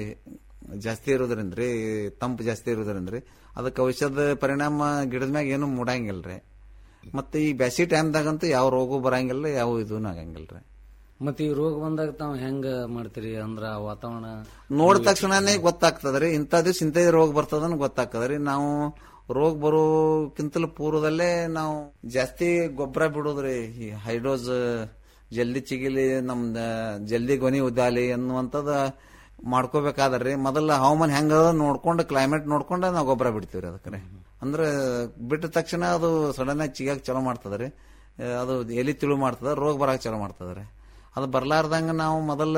ಜಾಸ್ತಿ ಇರೋದ್ರಿಂದ ರೀ ತಂಪು ಜಾಸ್ತಿ ಇರೋದ್ರಿಂದ ರೀ ಅದಕ್ಕೆ ಔಷಧ ಪರಿಣಾಮ ಗಿಡದ ಮ್ಯಾಗ ಏನು ಮೂಡಂಗಿಲ್ರಿ ಮತ್ತೆ ಈ ಬ್ಯಾಸಿ ಟೈಮ್ದಾಗಂತೂ ಯಾವ ರೋಗ ಬರಂಗಿಲ್ಲ ಯಾವ ಇದೂ ಆಗಂಗಿಲ್ರಿ ಮತ್ತೆ ಈ ರೋಗ ಬಂದಾಗ ತಾವ್ ಹೆಂಗ ಮಾಡ್ತೀರಿ ಅಂದ್ರ ಆ ವಾತಾವರಣ ನೋಡಿದ ತಕ್ಷಣನೇ ಗೊತ್ತಾಗ್ತದ್ರಿ ಇಂಥ ದಿವ್ಸ ಇಂಥ ರೋಗ ಬರ್ತದನ್ನ ಗೊತ್ತಾಗ್ತದ್ರಿ ನಾವು ರೋಗ ಬರೋಕ್ಕಿಂತಲೂ ಪೂರ್ವದಲ್ಲೇ ನಾವು ಜಾಸ್ತಿ ಗೊಬ್ಬರ ಬಿಡೋದ್ರಿ ಈ ಹೈಡ್ರೋಸ್ ಜಲ್ದಿ ಚಿಗಿಲಿ ನಮ್ದ ಜಲ್ದಿ ಗೊನಿ ಉದ್ದಾಲಿ ಅನ್ನುವಂಥದ್ದು ಮಾಡ್ಕೋಬೇಕಾದ್ರಿ ಮೊದಲ ಹವಾಮಾನ ಹೆಂಗ ನೋಡ್ಕೊಂಡು ಕ್ಲೈಮೇಟ್ ನೋಡ್ಕೊಂಡು ನಾವು ಗೊಬ್ಬರ ಬಿಡ್ತೀವ್ರಿ ಅದಕ್ಕೆ ಅಂದ್ರೆ ಬಿಟ್ಟ ತಕ್ಷಣ ಅದು ಸಡನ್ ಆಗಿ ಚಿಗಾಕ್ ಚಲೋ ಮಾಡ್ತದ್ರಿ ಆ, ಅದು ಎಲಿ ತಿಳು ಮಾಡ್ತದ ರೋಗ ಬರಾಕ್ ಚಲೋ ಮಾಡ್ತದ್ರಿ ಅದು ಬರ್ಲಾರ್ದಂಗ ನಾವು ಮೊದಲ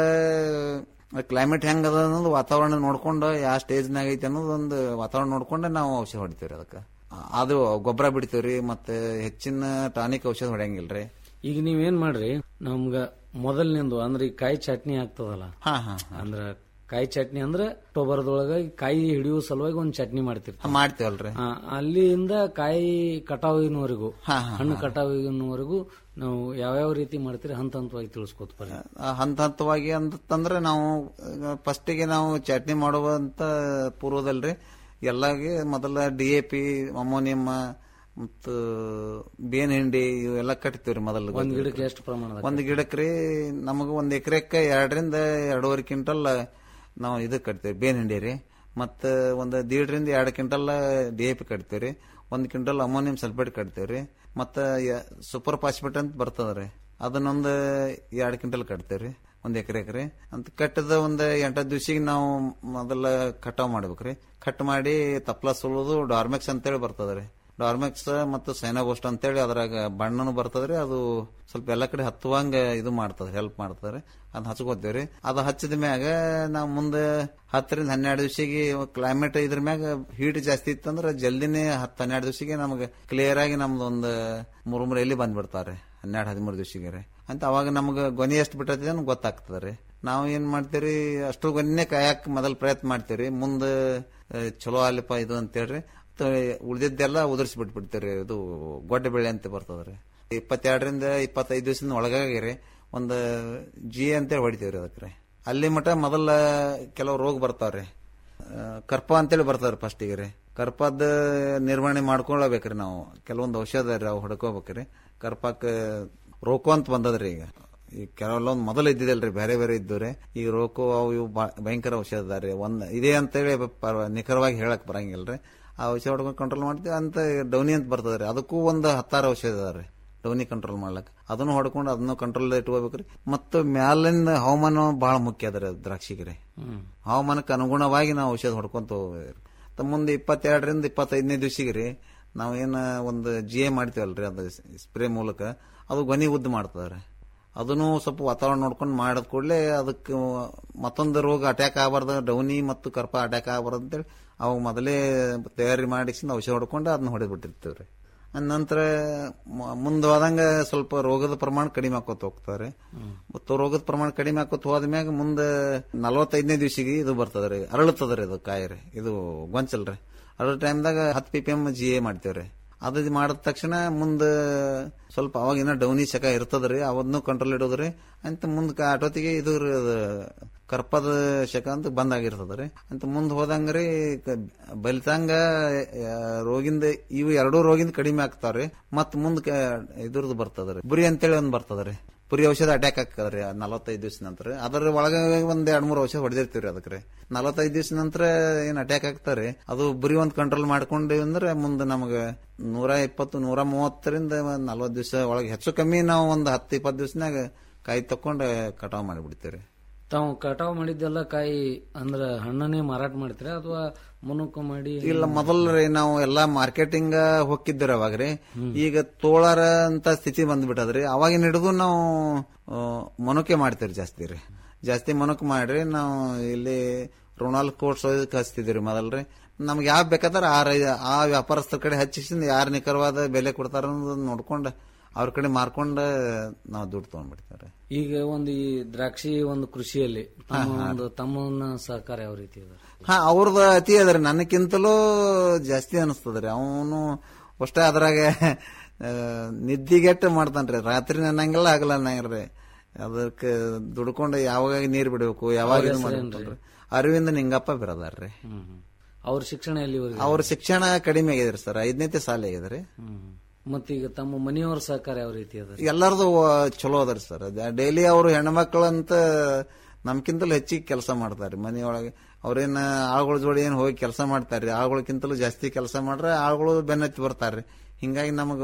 ಕ್ಲೈಮೇಟ್ ಹೆಂಗ್ ಅದ ಅನ್ನೋದು ವಾತಾವರಣ ನೋಡ್ಕೊಂಡು ಯಾವ ಸ್ಟೇಜ್ನಾಗ ಐತಿ ಅನ್ನೋದು ಒಂದು ವಾತಾವರಣ ನೋಡ್ಕೊಂಡು ನಾವು ಔಷಧ ಹೊಡಿತೀವ್ರಿ ಅದಕ್ಕೆ ಅದು ಗೊಬ್ಬರ ಬಿಡ್ತೀವ್ರಿ ಮತ್ತೆ ಹೆಚ್ಚಿನ ಟಾನಿಕ್ ಔಷಧ ಹೊಡೆಯಂಗಿಲ್ರಿ ಈಗ ನೀವೇನ್ ಮಾಡ್ರಿ ನಮ್ಗ ಮೊದಲಿನಿಂದು ಅಂದ್ರೆ ಈ ಕಾಯಿ ಚಟ್ನಿ ಆಗ್ತದಲ್ಲ ಹಾ ಹಾ ಅಂದ್ರ ಕಾಯಿ ಚಟ್ನಿ ಅಂದ್ರೆ ಅಕ್ಟೋಬರ್ದೊಳಗ ಈ ಕಾಯಿ ಹಿಡಿಯುವ ಸಲುವಾಗಿ ಒಂದ್ ಚಟ್ನಿ ಮಾಡ್ತಿರ್ತೀವಿ ಮಾಡ್ತೀವಲ್ರಿ ಆ, ಅಲ್ಲಿಂದ ಕಾಯಿ ಕಟಾವಿನವರೆಗೂ ಹಾ, ಹಾ, ಹಣ್ಣು ಕಟಾವಿನವರೆಗೂ ನಾವು ಯಾವ್ಯಾವ ರೀತಿ ಮಾಡ್ತೀರಿ ಹಂತ ಹಂತವಾಗಿ ತಿಳಿಸ್ಕೊತ ಬರ್ರಿ ಆ, ಹಂತ ಹಂತವಾಗಿ ಅಂತಂದ್ರೆ ನಾವು ಫಸ್ಟಿಗೆ ನಾವು ಚಟ್ನಿ ಮಾಡುವಂತ ಪೂರ್ವದಲ್ರಿ ಎಲ್ಲಾಗೆ ಮೊದಲ ಡಿ ಎ ಪಿ ಅಮೋನಿಯಂ ಮತ್ತು ಬೇನ್ ಹಿಂಡಿ ಇವೆಲ್ಲ ಕಟ್ತೀವ್ರಿ ಮೊದಲು ಒಂದ್ ಗಿಡಕ್ಕೆ ಎಷ್ಟು ಪ್ರಮಾಣದ ಒಂದ್ ಗಿಡಕ್ರಿ ನಮಗ ಒಂದ್ ಎಕರೆಕ್ಕೆ ಎರಡರಿಂದ ಎರಡೂವರೆ ಕ್ವಿಂಟಲ್ ನಾವು ಇದು ಕಟ್ತೀವಿ ಬೇನ್ ಹಿಂಡಿ ರೀ ಮತ್ತ ಒಂದ್ ದೀಡ್ರಿಂದ ಎರಡು ಕ್ವಿಂಟಲ್ ಡಿ ಎ ಪಿ ಕಟ್ತೀವ್ರಿ ಒಂದ್ ಕ್ವಿಂಟಲ್ ಅಮೋನಿಯಂ ಸಲ್ಫೇಟ್ ಕಟ್ತೀವ್ರಿ ಮತ್ತ ಸೂಪರ್ ಫಾಸ್ಫೇಟ್ ಅಂತ ಬರ್ತದ್ರಿ ಅದನ್ನೊಂದು ಎರಡು ಕ್ವಿಂಟಲ್ ಕಟ್ತೇವ್ರಿ ಒಂದ್ ಎಕರೆಕ್ರಿ ಅಂತ ಕಟ್ಟದ ಒಂದ್ ಎಂಟತ್ತು ದಿವ್ಸಿಗೆ ನಾವು ಮೊದಲ ಕಟಾವ್ ಮಾಡ್ಬೇಕ್ರಿ ಕಟ್ ಮಾಡಿ ತಪ್ಲ ಸುಲೋದು ಡಾರ್ಮೆಕ್ಸ್ ಅಂತೇಳಿ ಬರ್ತದ್ರಿ ಡಾರ್ಮೆಕ್ಸ್ ಮತ್ತು ಸೈನಾಗೋಸ್ಟ್ ಅಂತೇಳಿ ಅದ್ರಾಗ ಬಣ್ಣನು ಬರ್ತದ್ರಿ ಅದು ಸ್ವಲ್ಪ ಎಲ್ಲ ಕಡೆ ಹತ್ತುವಂಗ ಇದು ಮಾಡ್ತದ ಹೆಲ್ಪ್ ಮಾಡ್ತದ್ರಿ ಅದ್ ಹಚ್ಕೋತೇವ್ರಿ ಅದು ಹಚ್ಚಿದ ಮ್ಯಾಗ ನಾವು ಮುಂದೆ ಹತ್ತರಿಂದ ಹನ್ನೆರಡು ದಿವಸಿಗೆ ಕ್ಲೈಮೇಟ್ ಇದ್ರ ಮ್ಯಾಗ ಹೀಟ್ ಜಾಸ್ತಿ ಇತ್ತಂದ್ರ ಜಲ್ದಿನೇ ಹತ್ತು ಹನ್ನೆರಡು ದಿವಸಿಗೆ ನಮಗೆ ಕ್ಲಿಯರ್ ಆಗಿ ನಮ್ದು ಒಂದು ಮೂರು ಮೂರು ಎಲ್ಲಿ ಬಂದ್ಬಿಡ್ತಾರೆ ಹನ್ನೆರಡು ಹದಿಮೂರು ದಿವಸಿಗೆ ರೀ ಅಂತ ಅವಾಗ ನಮ್ಗೆ ಗೊನೆ ಎಷ್ಟು ಬಿಟ್ಟೈತಿ ಅಂತ ಗೊತ್ತಾಗ್ತದ್ರಿ ನಾವು ಏನ್ ಮಾಡ್ತೀವಿ ಅಷ್ಟು ಗೊನ್ನೆ ಕಾಯಕ್ ಮೊದಲ್ ಪ್ರಯತ್ನ ಮಾಡ್ತೀವಿ ಮುಂದೆ ಆ, ಚಲೋ ಆಲಿಪ ಇದು ಅಂತೇಳ್ರಿ ಉಳಿದಿದ್ದೆಲ್ಲ ಉದುರಿಸಿ ಬಿಟ್ಬಿಡ್ತೀರಿ ಇದು ಗೊಡ್ಡ ಬೆಳೆ ಅಂತ ಬರ್ತದ್ರಿ ಇಪ್ಪತ್ತೆರಡರಿಂದ ಇಪ್ಪತ್ತೈದು ದಿವಸದ ಒಳಗಾಗಿರಿ ಒಂದು ಜಿ ಅಂತೇಳಿ ಹೊಡಿತೀವ್ರಿ ಅದಕ್ಕೆ ಅಲ್ಲಿ ಮಟ ಮೊದಲ ಕೆಲವು ರೋಗ ಬರ್ತಾವ್ರಿ ಆ, ಕರ್ಪ ಅಂತೇಳಿ ಬರ್ತಾವ್ರಿ ಫಸ್ಟಿಗೆ ರೀ ಕರ್ಪದ ನಿರ್ವಹಣೆ ಮಾಡ್ಕೊಳ್ಬೇಕ್ರಿ ನಾವು ಕೆಲವೊಂದು ಔಷಧ ರೀ ಅವು ಹೊಡ್ಕೋಬೇಕ್ರಿ ಕರ್ಪಕ್ಕ ರೋಕೋ ಅಂತ ಬಂದದ್ರಿ ಈಗ ಈ ಕೆಲವೊಂದು ಮೊದಲು ಇದ್ದಿದ್ದಲ್ರಿ ಬೇರೆ ಬೇರೆ ಇದ್ದು ರೀ ಈಗ ರೋಕೋ ಅವು ಇವು ಬಾ- ಭಯಂಕರ ಔಷಧ ಅದಾರಿ ಒಂದ್ ಇದೇ ಅಂತೇಳಿ ಪರ್- ನಿಖರವಾಗಿ ಹೇಳಕ್ ಬರಂಗಿಲ್ರಿ ಆ ಔಷಧ ಹೊಡ್ಕೊಂಡು ಕಂಟ್ರೋಲ್ ಮಾಡ್ತೀವಿ ಅಂತ ಡೌನಿ ಅಂತ ಬರ್ತದ್ರಿ ಅದಕ್ಕೂ ಒಂದು ಹತ್ತಾರು ಔಷಧ ಅದಾರಿ ಡೌನಿ ಕಂಟ್ರೋಲ್ ಮಾಡ್ಲಕ್ ಅದನ್ನು ಹೊಡ್ಕೊಂಡು ಅದನ್ನು ಕಂಟ್ರೋಲ್ ಇಟ್ಕೋಬೇಕ್ರಿ ಮತ್ತು ಮ್ಯಾಲಿನ ಹವಾಮಾನ ಬಹಳ ಮುಖ್ಯ ಅದ್ರಿ ಅದು ದ್ರಾಕ್ಷಿಗೆ ರೀ ಹವಾಮಾನಕ್ಕೆ ಅನುಗುಣವಾಗಿ ನಾವು ಔಷಧ ಹೊಡ್ಕೊಂತ ಹೋಗ್ಬೇಕ್ರಿ ತ- ಮುಂದೆ ಇಪ್ಪತ್ತೆರಡರಿಂದ ಇಪ್ಪತ್ತೈದನೇ ದಿವಸಿಗೆ ರೀ ನಾವು ಏನು ಒಂದು ಜಿ ಎ ಮಾಡ್ತೀವಲ್ರಿ ಅದು ಸ್ಪ್ರೇ ಮೂಲಕ ಅದು ಗೊನಿ ಉದ್ದು ಮಾಡ್ತದ್ರಿ ಅದನ್ನು ಸ್ವಲ್ಪ ವಾತಾವರಣ ನೋಡ್ಕೊಂಡು ಮಾಡಿದ ಕೂಡಲೇ ಅದಕ್ಕೆ ಮತ್ತೊಂದು ರೋಗ ಅಟ್ಯಾಕ್ ಆಗಬಾರ್ದು ಡೌನಿ ಮತ್ತು ಕರ್ಪ ಅಟ್ಯಾಕ್ ಆಗಬಾರ್ದು ಅಂತೇಳಿ ಅವಾಗ ಮೊದಲೇ ತಯಾರಿ ಮಾಡಿಸಿ ಔಷಧ ಹೊಡ್ಕೊಂಡು ಅದನ್ನ ಹೊಡೆದು ಬಿಟ್ಟಿರ್ತೀವ್ರಿ ನಂತರ ಮುಂದೆ ಹೋದಂಗ ಸ್ವಲ್ಪ ರೋಗದ ಪ್ರಮಾಣ ಕಡಿಮೆ ಆಕೋತ ಹೋಗ್ತಾರೆ ಮತ್ತು ರೋಗದ ಪ್ರಮಾಣ ಕಡಿಮೆ ಆಕೋತ ಹೋದ್ಮ್ಯಾಗ ಮುಂದೆ ನಲವತ್ತೈದನೇ ದಿವಸಿಗೆ ಇದು ಬರ್ತದ್ರಿ ಅರಳುತ್ತದ್ರಿ ಇದು ಕಾಯಿ ರೀ ಇದು ಗೊಂಚಲ್ರಿ ಅರಳ ಟೈಮ್ದಾಗ ಹತ್ತು P P M G A ಮಾಡ್ತೇವ್ರಿ ಅದು ಮಾಡಿದ ತಕ್ಷಣ ಮುಂದೆ ಸ್ವಲ್ಪ ಅವಾಗ ಏನೋ ಡೌನಿ ಶಕ ಇರ್ತದ್ರಿ ಅವನ್ನೂ ಕಂಟ್ರೋಲ್ ಇಡೋದ್ರಿ ಅಂತ ಮುಂದೆ ಆಟೋತಿಗೆ ಇದು ರೀ ಅದು ಕರ್ಪದ ಶಕ ಅಂತ ಬಂದಾಗಿರ್ತದ್ರಿ ಅಂತ ಮುಂದೆ ಹೋದಂಗ್ರಿ ಕ- ಬಲಿತಂಗ ಆ, ರೋಗಿಂದ ಇವು ಎರಡೂ ರೋಗಿಂದ ಕಡಿಮೆ ಆಗ್ತಾವ್ರಿ ಮತ್ ಮುಂದ್ ಕ- ಇದ್ರದ್ದು ಬರ್ತದ್ರಿ ಬುರಿ ಅಂತೇಳಿ ಒಂದ್ ಬರ್ತದ್ರಿ ಪುರಿ ಔಷಧ ಅಟ್ಯಾಕ್ ಆಗ್ತದ್ರಿ ನಲವತ್ತೈದು ದಿವಸ ನಂತರ ಅದರ ಒಳಗೆ ಒಂದ್ ಎರಡ್ ಮೂರು ಔಷಧ ಹೊಡೆದಿರ್ತೀವ್ರಿ ಅದಕ್ಕೆ ನಲವತ್ತೈದು ದಿವಸ ನಂತರ ಏನ್ ಅಟ್ಯಾಕ್ ಆಗ್ತಾರೆ ಅದು ಬುರಿ ಒಂದ್ ಕಂಟ್ರೋಲ್ ಮಾಡ್ಕೊಂಡೇವಿ ಅಂದ್ರೆ ಮುಂದೆ ನಮಗೆ ನೂರ ಇಪ್ಪತ್ತು ನೂರ ಮೂವತ್ತರಿಂದ ನಲವತ್ತು ದಿವಸ ಒಳಗೆ ಹೆಚ್ಚು ಕಮ್ಮಿ ನಾವು ಒಂದು ಹತ್ತು ಇಪ್ಪತ್ತು ದಿವಸನಾಗ ಕಾಯಿ ತಕೊಂಡು ಕಟಾವ್ ಮಾಡಿಬಿಡ್ತೀವಿ ತಾವು ಕಟಾವ್ ಮಾಡಿದ್ದೆಲ್ಲ ಕಾಯಿ ಅಂದ್ರ ಹಣ್ಣನ್ನೇ ಮಾರಾಟ ಮಾಡ್ತೀರಾ ಅಥವಾ ಮುನುಕ ಮಾಡಿ ಇಲ್ಲ ಮೊದಲ್ರಿ ನಾವು ಎಲ್ಲಾ ಮಾರ್ಕೆಟಿಂಗ್ ಹೋಗಿದ್ದೀರಿ ಅವಾಗ್ರಿ ಈಗ ತೋಳರ ಅಂತ ಸ್ಥಿತಿ ಬಂದ್ಬಿಟ್ಟದ್ರಿ ಅವಾಗಿನ ಹಿಡಿದು ನಾವು ಆ, ಮೊನಕೆ ಮಾಡ್ತೀವಿ ಜಾಸ್ತಿ ರೀ ಜಾಸ್ತಿ ಮೊನಕ್ ಮಾಡ್ರಿ ನಾವು ಇಲ್ಲಿ ಋಣಾಲ್ ಕೋರ್ಸ್ ಹಚ್ತಿದ್ರಿ ಮೊದಲ್ರಿ ನಮ್ಗೆ ಯಾವ ಬೇಕಾದ್ರೆ ಆ ರೈ- ಆ ವ್ಯಾಪಾರಸ್ಥರ ಕಡೆ ಹಚ್ಚಿಸಿಂದ ಯಾರು ನಿಖರವಾದ ಬೆಲೆ ಕೊಡ್ತಾರ ಅನ್ನೋದನ್ನ ನೋಡ್ಕೊಂಡು ಅವ್ರ ಕಡೆ ಮಾರ್ಕೊಂಡ ನಾವು ದುಡ್ಡು ತಗೊಂಡ್ಬಿಡ್ತಾರೆ ಈಗ ಒಂದು ಈ ದ್ರಾಕ್ಷಿ ಒಂದು ಕೃಷಿಯಲ್ಲಿ ತಮ್ಮ ಒಂದು ತಮ್ಮನ ಸಹಕಾರ ಯಾವ ರೀತಿ ಇದೆ ಹಾ ಅವ್ರದ್ದು ಅತಿ ಅದ್ರಿ ನನಕ್ಕಿಂತಲೂ ಜಾಸ್ತಿ ಅನಿಸ್ತದ್ರಿ ಅವನು ಅಷ್ಟೇ ಅದ್ರಾಗ ಆ, ನಿದ್ದಿಗೆಟ್ಟು ಮಾಡ್ತಾನ್ರಿ ರಾತ್ರಿ ಅನ್ನಂಗಿಲ್ಲ ಆಗಲ್ಲ ಅನ್ನಂಗಿಲ್ರಿ ಅದಕ್ಕೆ ದುಡ್ಕೊಂಡು ಯಾವಾಗ ನೀರ್ ಬಿಡಬೇಕು ಯಾವಾಗ ಇದು ಅವ್ರ ಮಾಡ್ಬೇಕಲ್ರಿ ಅರವಿಂದ ನಿಂಗಪ್ಪ ಬಿರದಾರ್ರಿ ಅವ್ರ ಶಿಕ್ಷಣ ಎಲ್ಲಿವರೆಗೆ ಅವ್ರ ಶಿಕ್ಷಣ ಕಡಿಮೆ ಆಗಿದ್ರಿ ಸರ್ ಐದನೇತೆ ಸಾಲ ಆಗಿದ್ರಿ ಮತ್ತೀಗ ತಮ್ಮ ಮನೆಯವರ ಸಹಕಾರ ಯಾವ ರೀತಿ ಅದ ಎಲ್ಲರದು ಚಲೋ ಅದರಿ ಸರ್ ಡೈಲಿ ಅವರು ಹೆಣ್ಮಕ್ಳಂತ ನಮ್ಕಿಂತಲೂ ಹೆಚ್ಚಿಗೆ ಕೆಲಸ ಮಾಡ್ತಾರೆ ಮನೆಯೊಳಗೆ ಅವ್ರೇನ ಆಳುಗಳ ಜೋಡಿ ಏನು ಹೋಗಿ ಕೆಲಸ ಮಾಡ್ತಾರ್ರಿ ಆಳುಗಳಕ್ಕಿಂತಲೂ ಜಾಸ್ತಿ ಕೆಲಸ ಮಾಡ್ರೆ ಆಳುಗಳು ಬೆನ್ನತ್ತಿ ಬರ್ತಾರ್ರಿ ಹಿಂಗಾಗಿ ನಮಗ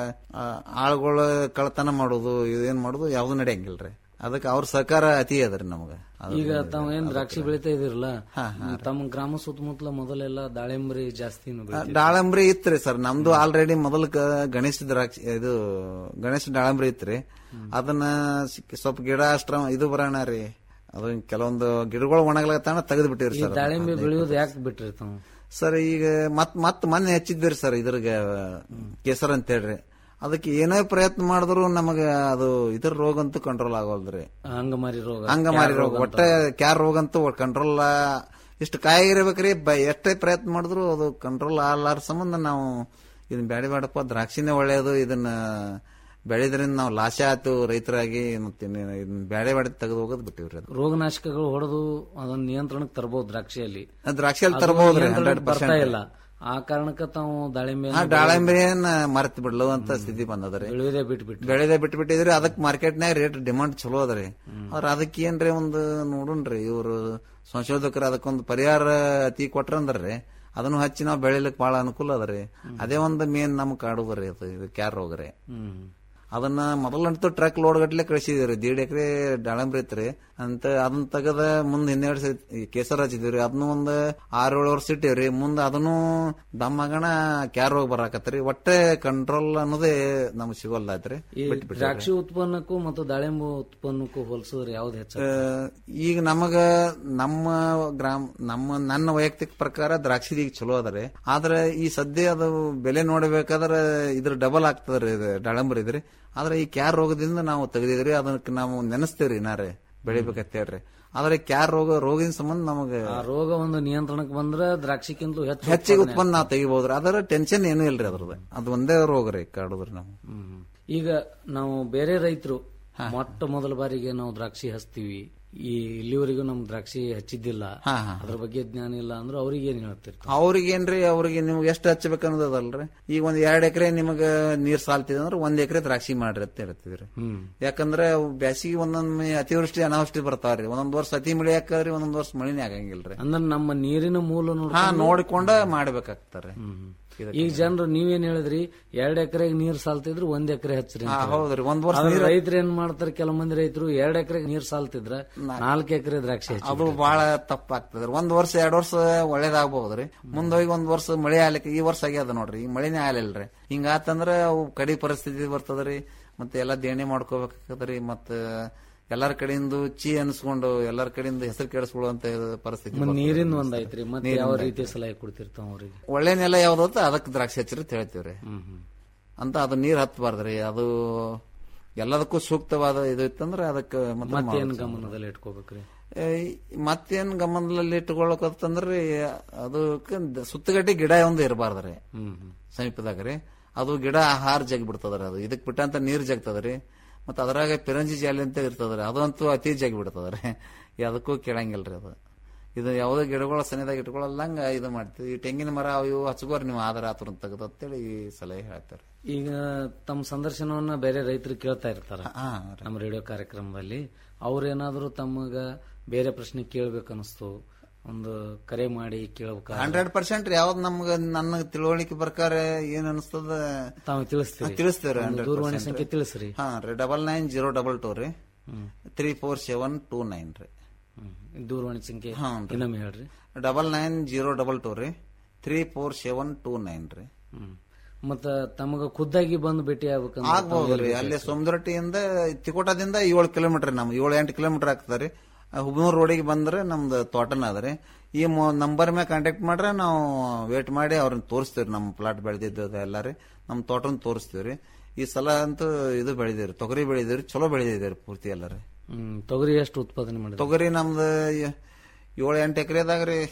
ಆಳುಗಳ ಕಳ್ತನ ಮಾಡೋದು ಇದೇನ್ ಮಾಡೋದು ಯಾವ್ದು ನಡೆಯಂಗಿಲ್ರಿ ಅದಕ್ಕೆ ಅವ್ರ ಸಹಕಾರ ಅತಿ ಅದರಿ ನಮಗ ಅದು- ಈಗ ತಾವ್ ಏನ್ ದ್ರಾಕ್ಷಿ ಬೆಳಿತಾ ಇದಿರಲ್ಲ ತಮ್ಮ ಗ್ರಾಮ ಸುತ್ತಮುತ್ತಲ ಮೊದಲೆಲ್ಲ ದಾಳಿಂಬರಿ ಜಾಸ್ತಿ ದಾಳಂಬ್ರಿ ಇತ್ರಿ ಸರ್ ನಮ್ದು ಆಲ್ರೆಡಿ ಮೊದಲ ಗಣೇಶ ದ್ರಾಕ್ಷಿ ಇದು ಗಣೇಶ ದಾಳಂಬ್ರಿ ಇತ್ರಿ ಅದನ್ನ ಸಿಕ್- ಸ್ವಲ್ಪ ಗಿಡ ಅಷ್ಟ್ರ ಇದು ಬರೋಣ ರೀ ಅದು ಕೆಲವೊಂದು ಗಿಡಗಳು ಒಣಗ್ಲತ್ತಾನ ತೆಗೆದು ಬಿಟ್ಟಿರಿ ಈ ಸರ್ ದಾಳಿಂಬೆ ಬೆಳೆಯೋದು ಯಾಕೆ ಬಿಟ್ರಿ ತಾವು ಸರ್ ಈಗ ಮತ್ ಮತ್ ಮೊನ್ನೆ ಹೆಚ್ಚಿದ್ರಿ ಸರ್ ಇದ್ರಗ ಕೇಸರ್ ಅಂತ ಹೇಳ್ರಿ ಅದಕ್ಕೆ ಏನೇ ಪ್ರಯತ್ನ ಮಾಡಿದ್ರು ನಮಗ ಅದು ಇದ್ರ ರೋಗ ಅಂತೂ ಕಂಟ್ರೋಲ್ ಆಗೋಲ್ದ್ರಿ ಅಂಗಮಾರಿ ರೋಗ ಅಂಗಮಾರಿ ಕ್ಯಾರ್ ರೋಗ ಅಂತ. ಒಟ್ಟೆ ಕ್ಯಾರ್ ರೋಗ ಅಂತೂ ಕಂಟ್ರೋಲ್ ಇಷ್ಟು ಕಾಯಿ ಇರ್ಬೇಕ್ರಿ ಬ- ಎಷ್ಟೇ ಪ್ರಯತ್ನ ಮಾಡಿದ್ರು ಅದು ಕಂಟ್ರೋಲ್ ಆಗಲಾರ ಸಂಬಂಧ ನಾವು ಇದನ್ನ ಬ್ಯಾಡಿ ಬೇಡಪ್ಪ ದ್ರಾಕ್ಷಿನೇ ಒಳ್ಳೆಯದು ಇದನ್ನ ಬೆಳೆದ್ರಿಂದ ನಾವು ಲಾಶ ಆಯ್ತು ರೈತರಾಗಿ ಮತ್ತೆ ಇನ್ನೇನು ಇದನ್ನ ಬ್ಯಾಡೆ ಬ್ಯಾಡೆ ತೆಗೆದು ಹೋಗೋದು ಬಿಟ್ಟಿವ್ರಿ ಅದು ರೋಗನಾಶಕಗಳು ಹೊಡೆದು ಅದನ್ನ ನಿಯಂತ್ರಣಕ್ಕೆ ತರಬಹುದು ದ್ರಾಕ್ಷಿಯಲ್ಲಿ ದ್ರಾಕ್ಷಿಯಲ್ಲಿ ಅದು ತರಬಹುದ್ರಿ ನಿಯಂತ್ರಣಕ್ಕೆ 100%. ಬರ್ತಾ ಇಲ್ಲ ಆ ಕಾರಣಕ್ಕೆ ತಾವು ದಾಳಿಂಬೆ ಆ ದಾಳಿಂಬೆಯನ್ನ ಮರ್ತ್ ಬಿಡ್ಲು ಅಂತ ಸ್ಥಿತಿ ಬಂದದ್ರಿ ಬೆಳೆಯೋದೇ ಬಿಟ್ಬಿಟ್ರಿ ಬೆಳೆದೇ ಬಿಟ್ಟು ಬಿಟ್ಟಿದ್ರಿ ಅದಕ್ಕೆ ಮಾರ್ಕೆಟ್ನಾಗ ರೇಟ್ ಡಿಮಾಂಡ್ ಚಲೋ ಅದರಿ ಅವ್ರ ಅದಕ್ಕೆ ಏನ್ರಿ ಒಂದು ನೋಡುನ್ರಿ ಇವರು ಸಂಶೋಧಕರು ಅದಕ್ಕೊಂದು ಪರಿಹಾರ ಅತಿ ಕೊಟ್ರಂದ್ರಿ ಅದನ್ನು ಹಚ್ಚಿ ನಾವು ಬೆಳಿಲಿಕ್ಕೆ ಬಹಳ ಅನುಕೂಲ ಅದರಿ ಅದೇ ಒಂದು ಮೇನ್ ನಮ್ಗೆ ಕಾಡುದ್ರಿ ಅದು ಇದು ಕ್ಯಾರ್ ರೋಗ ರೀ ಅದನ್ನ ಮೊದಲಂತೂ ಟ್ರಕ್ ಲೋಡ್ ಗಟ್ಲೆ ಕಳಿಸಿದ್ರಿ ದೀಡ್ ಎಕರೆ ದಾಳಂಬ್ರಿ ಇತ್ರಿ ಅಂತ ಅದನ್ನ ತೆಗದ ಮುಂದ್ ಹಿಂದೆರಡು ಸತಿ ಕೇಸರ್ ಹಚ್ಚಿದ್ರಿ ಅದನ್ನು ಒಂದ್ ಆರ್ ಏಳು ವರ್ಷ ಇಟ್ಟಿವ್ರಿ ಮುಂದ್ ಅದನ್ನು ದಮ್ಮಗಣ ಕ್ಯಾರ್ ರೋಗ ಬರಾಕತ್ರಿ ಒಟ್ಟೆ ಕಂಟ್ರೋಲ್ ಅನ್ನೋದೇ ನಮ್ಗೆ ಸಿಗೋಲ್ದಾಯ್ತ್ರಿ ಈ ಬಿಟ್ಬಿಟ್ರಿ. ದ್ರಾಕ್ಷಿ ಉತ್ಪನ್ನಕ್ಕೂ ಮತ್ತು ದಾಳಿಂಬೆ ಉತ್ಪನ್ನಕ್ಕೂ ಹೋಲಿಸಿದ್ರೆ ಯಾವ್ದು ಹೆಚ್ಚು ಆ, ಈಗ ನಮಗ ನಮ್ಮ ಗ್ರಾಮ ನಮ್ಮ ನನ್ನ ವೈಯಕ್ತಿಕ ಪ್ರಕಾರ ದ್ರಾಕ್ಷಿ ಈಗ ಚಲೋ ಅದರಿ ಆದ್ರೆ ಈ ಸದ್ಯ ಅದು ಬೆಲೆ ನೋಡಬೇಕಾದ್ರೆ ಇದ್ರ ಡಬಲ್ ಆಗ್ತದ್ರಿ ಇದು ದಾಳಂಬರಿ ಇದ್ರಿ ಆದ್ರೆ ಈ ಕ್ಯಾರ್ ರೋಗದಿಂದ ನಾವು ತೆಗೆದಿದ್ರಿ ಅದಕ್ಕೆ ನಾವು ನೆನೆಸ್ತೇವ್ರಿ ನಾರೇ ಬೆಳಿಬೇಕಂತ ಹೇಳ್ರಿ ಆದ್ರೆ ಕ್ಯಾರ್ ರೋಗ ರೋಗದ ಸಂಬಂಧ ನಮಗೆ ಆ ರೋಗ ಒಂದು ನಿಯಂತ್ರಣಕ್ಕೆ ಬಂದ್ರೆ ದ್ರಾಕ್ಷಿಕ್ಕಿಂತಲೂ ಹೆಚ್ಚು ಹೆಚ್ಚಿಗೆ ಉತ್ಪಾದನೆ ಉತ್ಪನ್ನ ನಾವು ತೆಗಿಬಹುದ್ರಿ ಅದರ ಟೆನ್ಷನ್ ಏನೂ ಇಲ್ರಿ ಅದ್ರದ್ದು ಅದು ಒಂದೇ ರೋಗ ರೀ ಕಾಡುದ್ರಿ ನಾವು ಹ್ಮ್. ಈಗ ನಾವು ಬೇರೆ ರೈತರು ಮೊಟ್ಟ ಮೊದಲ ಬಾರಿಗೆ ನಾವು ದ್ರಾಕ್ಷಿ ಹಚ್ತೀವಿ ಈ ಇಲ್ಲಿವರೆಗೂ ನಮ್ ದ್ರಾಕ್ಷಿ ಹಚ್ಚಿದ್ದಿಲ್ಲ ಅದ್ರ ಬಗ್ಗೆ ಜ್ಞಾನ ಇಲ್ಲ ಅಂದ್ರೆ ಅವ್ರಿಗೆ ಏನ್ ಹೇಳ್ತಿರ್ತಾರೆ ಅವ್ರಿಗೇನ್ರಿ ಅವ್ರಿಗೆ ನಿಮ್ಗೆ ಎಷ್ಟು ಹಚ್ಚಬೇಕು ಅನ್ನೋದಲ್ರಿ ಈಗ ಒಂದ್ ಎರಡ್ ಎಕರೆ ನಿಮಗ ನೀರ್ ಸಾಲ್ತಿದೆ ಅಂದ್ರೆ ಒಂದ್ ಎಕರೆ ದ್ರಾಕ್ಷಿ ಮಾಡ್ರಿ ಅಂತ ಹೇಳ್ತಿದ್ರಿ ಯಾಕಂದ್ರೆ ಅವು ಬ್ಯಾಸಿಗೆ ಒಂದೊಂದ್ ಅತಿವೃಷ್ಟಿ ಅನಾವೃಷ್ಟಿ ಬರ್ತಾವ್ರಿ ಒಂದೊಂದ್ ವರ್ಷ ಅತಿ ಮಳೆ ಹಾಕದ್ರಿ ಒಂದೊಂದ್ ವರ್ಷ ಮಳಿನೇ ಆಗಂಗಿಲ್ರಿ ಅಂದ್ರೆ ನಮ್ಮ ನೀರಿನ ಮೂಲ ಹಾ ನೋಡ್ಕೊಂಡು- ನೋಡಿಕೊಂಡ ಮಾಡ್ಬೇಕಾಗ್ತಾರೆ ಈಗ ಜನರು ನೀವೇನ್ ಹೇಳಿದ್ರಿ ಎರಡ್ ಎಕರೆಗೆ ನೀರ್ ಸಾಲ್ತಿದ್ರು ಒಂದ್ ಎಕರೆ ಹಚ್ಚ್ರಿ ಅಂತ ಹಾ, ಹೇಳಿ. ಹೌದ್ರಿ. ಒಂದ್ ವರ್ಷ ಆದ್ರೆ ನೀರ್- ರೈತರು ಏನ್ ಮಾಡ್ತಾರೆ ಕೆಲವು ಮಂದಿ ರೈತರು ಎರಡ್ ಎಕರೆಗೆ ನೀರ್ ಸಾಲ್ತಿದ್ರ ನಾಲ್ಕು ಎಕರೆ ದ್ರಾಕ್ಷಿ ಹಚ್ಚಿ ಅದು ಬಹಳ ತಪ್ಪಾಗ್ತದ್ರಿ ಒಂದ್ ವರ್ಷ ಎರಡ್ ವರ್ಷ ಒಳ್ಳೇದಾಗಬಹುದ್ರಿ ಮುಂದೋಗಿ ಒಂದ್ ವರ್ಷ ಮಳೆ ಆಗ್ಲಿಕ್ಕೆ ಈ ವರ್ಷ ಆಗ್ಯದ ನೋಡ್ರಿ ಈಗ ಮಳೆನೇ ಆಗ್ಲಿಲ್ರಿ ಹಿಂಗಾತಂದ್ರ ಅವು ಕಡಿ ಪರಿಸ್ಥಿತಿ ಬರ್ತದ್ರಿ ಮತ್ತೆ ಎಲ್ಲಾ ದೇಣಿ ಮಾಡ್ಕೋಬೇಕಾಗದ್ರಿ ಮತ್ತ ಎಲ್ಲಾರ ಕಡೆಯಿಂದ ಚೀ ಅನ್ಸ್ಕೊಂಡು ಎಲ್ಲಾರ ಕಡೆಯಿಂದ ಹೆಸರು ಕೆಡಿಸ್ಕೊಳ್ಳುವಂತ ಪರಿಸ್ಥಿತಿ ಮತ್ತ್ ಬರ್ತದ್ರಿ. ನೀರಿಂದ ಒಂದಾಯ್ತ್ರಿ ಮತ್ತೆ ನೀರಿಂದ ಯಾವ ಒಂದಾಯ್ತು. ರೀತಿ ಸಲಹೆ ಕೊಡ್ತಿರ್ತಾವ ಅವ್ರಿಗೆ ಒಳ್ಳೆ ನೆಲ ಯಾವ್ದು ಅದಕ್ಕೆ ದ್ರಾಕ್ಷಿ ಹಚ್ಚಿರಿ ಅಂತ ಹೇಳ್ತೀವ್ರಿ ಅಂತ ಅದು ನೀರ್ ಹತ್ತಬಾರ್ದ್ರಿ ಅದು ಎಲ್ಲದಕ್ಕೂ ಸೂಕ್ತವಾದ ಇದು ಇತ್ತಂದ್ರೆ ಅದಕ್ಕೆ ಮತ್ತೆ ಮತ್ತೇನ್ ಮಾಡೋದು. ಗಮನದಲ್ಲಿ ಇಟ್ಕೋಬೇಕ್ರಿ ಏ, ಮತ್ತೇನ್ ಗಮನದಲ್ಲಿ ಇಟ್ಕೊಳಕತ್ತಂದ್ರಿ ಅದಕ್ಕೆ ಸುತ್ತಗಟ್ಟಿ ಗಿಡ ಒಂದು ಇರಬಾರ್ದ್ರಿ ಸಮೀಪದಾಗ ರೀ ಅದು ಗಿಡ ಆಹಾರ ಜಗ್ ಬಿಡ್ತದ್ರಿ ಅದು ಇದಕ್ ಬಿಟ್ಟಂತ ನೀರ್ ಜಗ್ತದ್ರಿ ಮತ್ತ ಅದ್ರಾಗ ಪಿರಂಜಿ ಜಾಲಿ ಅಂತ ಇರ್ತದ್ರಿ ಅದಂತೂ ಅತಿ ಜಗ್ ಬಿಡ್ತದ್ರಿ ಅದಕ್ಕೂ ಕೇಳಂಗಿಲ್ರಿ ಅದು ಇದು ಯಾವುದೇ ಗಿಡಗಳ ಸನಿದಾಗ ಇಟ್ಕೊಳ್ಳಲ್ಲಂಗ ಇದು ಮಾಡ್ತೀವಿ ಈ ತೆಂಗಿನ ಮರ ಅವು ಇವು ಹಚ್ಕೋರಿ ನೀವು ಆಧಾರ ಆತುರ ತೆಗೆದು ಅಂತೇಳಿ ಈ ಸಲಹೆ ಹೇಳ್ತಾರೆ ಈಗ ತಮ್ಮ ಸಂದರ್ಶನವನ್ನ ಬೇರೆ ರೈತರು ಕೇಳ್ತಾ ಇರ್ತಾರ ಹಾ, ನಮ್ಮ ರೇಡಿಯೋ ಕಾರ್ಯಕ್ರಮದಲ್ಲಿ ಅವ್ರೇನಾದ್ರೂ ತಮಗ ಬೇರೆ ಪ್ರಶ್ನೆ ಕೇಳ್ಬೇಕನ್ನಿಸ್ತು ಒಂದು ಕರೆ ಮಾಡಿ ಕೇಳ್ಬೇಕ ಹಂಡ್ರೆಡ್ ಪರ್ಸೆಂಟ್ ಯಾವ್ದು ನಮ್ಗ ನನ್ನ ತಿಳುವಳಿಕೆ ಪ್ರಕಾರ ಏನ್ ಅನಿಸ್ತದ ತಾವು ತಿಳಿಸ್ತೀರಿ ತಿಳಿಸ್ತೇವ್ರಿ ಒಂದು 100% ದೂರವಾಣಿ ಸಂಖ್ಯೆ ತಿಳಿಸ್ರಿ ಹಾ ರೀ double nine zero double two ರೀ three four seven two nine ರೀ ದೂರವಾಣಿ ಸಂಖ್ಯೆ ಹಾಂ ಇನ್ನೊಮ್ಮೆ ಹೇಳ್ರಿ double nine zero double two ರೀ three four seven two nine ರೀ ಮತ್ತ ತಮಗ ಖುದ್ದಾಗಿ ಬಂದು ಭೇಟಿ ಆಗ್ಬೇಕಂದ್ರೆ ತಾವು ಆಗ್ಬಹುದ್ರಿ ಎಲ್ಲಿ ಅಲ್ಲಿ ಸೋಮದೊಟ್ಟಿಯಿಂದ ತಿಕೋಟದಿಂದ ಏಳು ಕಿಲೋಮೀಟರ್ ನಮ್ ಏಳು ಎಂಟು ಕಿಲೋಮೀಟರ್ ಆಗ್ತದ್ರಿ ಹುಬ್ನೂರ್ ರೋಡಿಗೆ ಬಂದ್ರೆ ನಮ್ದು ತೋಟನ ಅದ್ರಿ ಈ ನಂಬರ್ ಮ್ಯಾಗ ಕಾಂಟ್ಯಾಕ್ಟ್ ಮಾಡ್ರೆ ನಾವು ವೇಟ್ ಮಾಡಿ ಅವ್ರನ್ನ ತೋರಿಸ್ತೀವ್ರಿ ನಮ್ಮ ಪ್ಲಾಟ್ ಬೆಳೆದಿದ್ದು ಎಲ್ಲ ರೀ ನಮ್ಮ ತೋಟನ ತೋರಿಸ್ತೀವ್ರಿ ಈ ಸಲ ಅಂತೂ ಇದು ಬೆಳೆದಿರಿ ತೊಗರಿ ಬೆಳೆದಿರಿ ಚಲೋ ಬೆಳೆದಿದ್ದೀರಿ ಪೂರ್ತಿ ಎಲ್ಲ ರೀ ಹ್ಮ್ ತೊಗರಿ ಎಷ್ಟು ಉತ್ಪಾದನೆ ಮಾಡಿದ್ರಿ ತೊಗರಿ ನಮ್ದು ಯ- ಏಳು ಎಂಟು ಎಕರೆದಾಗ ರೀ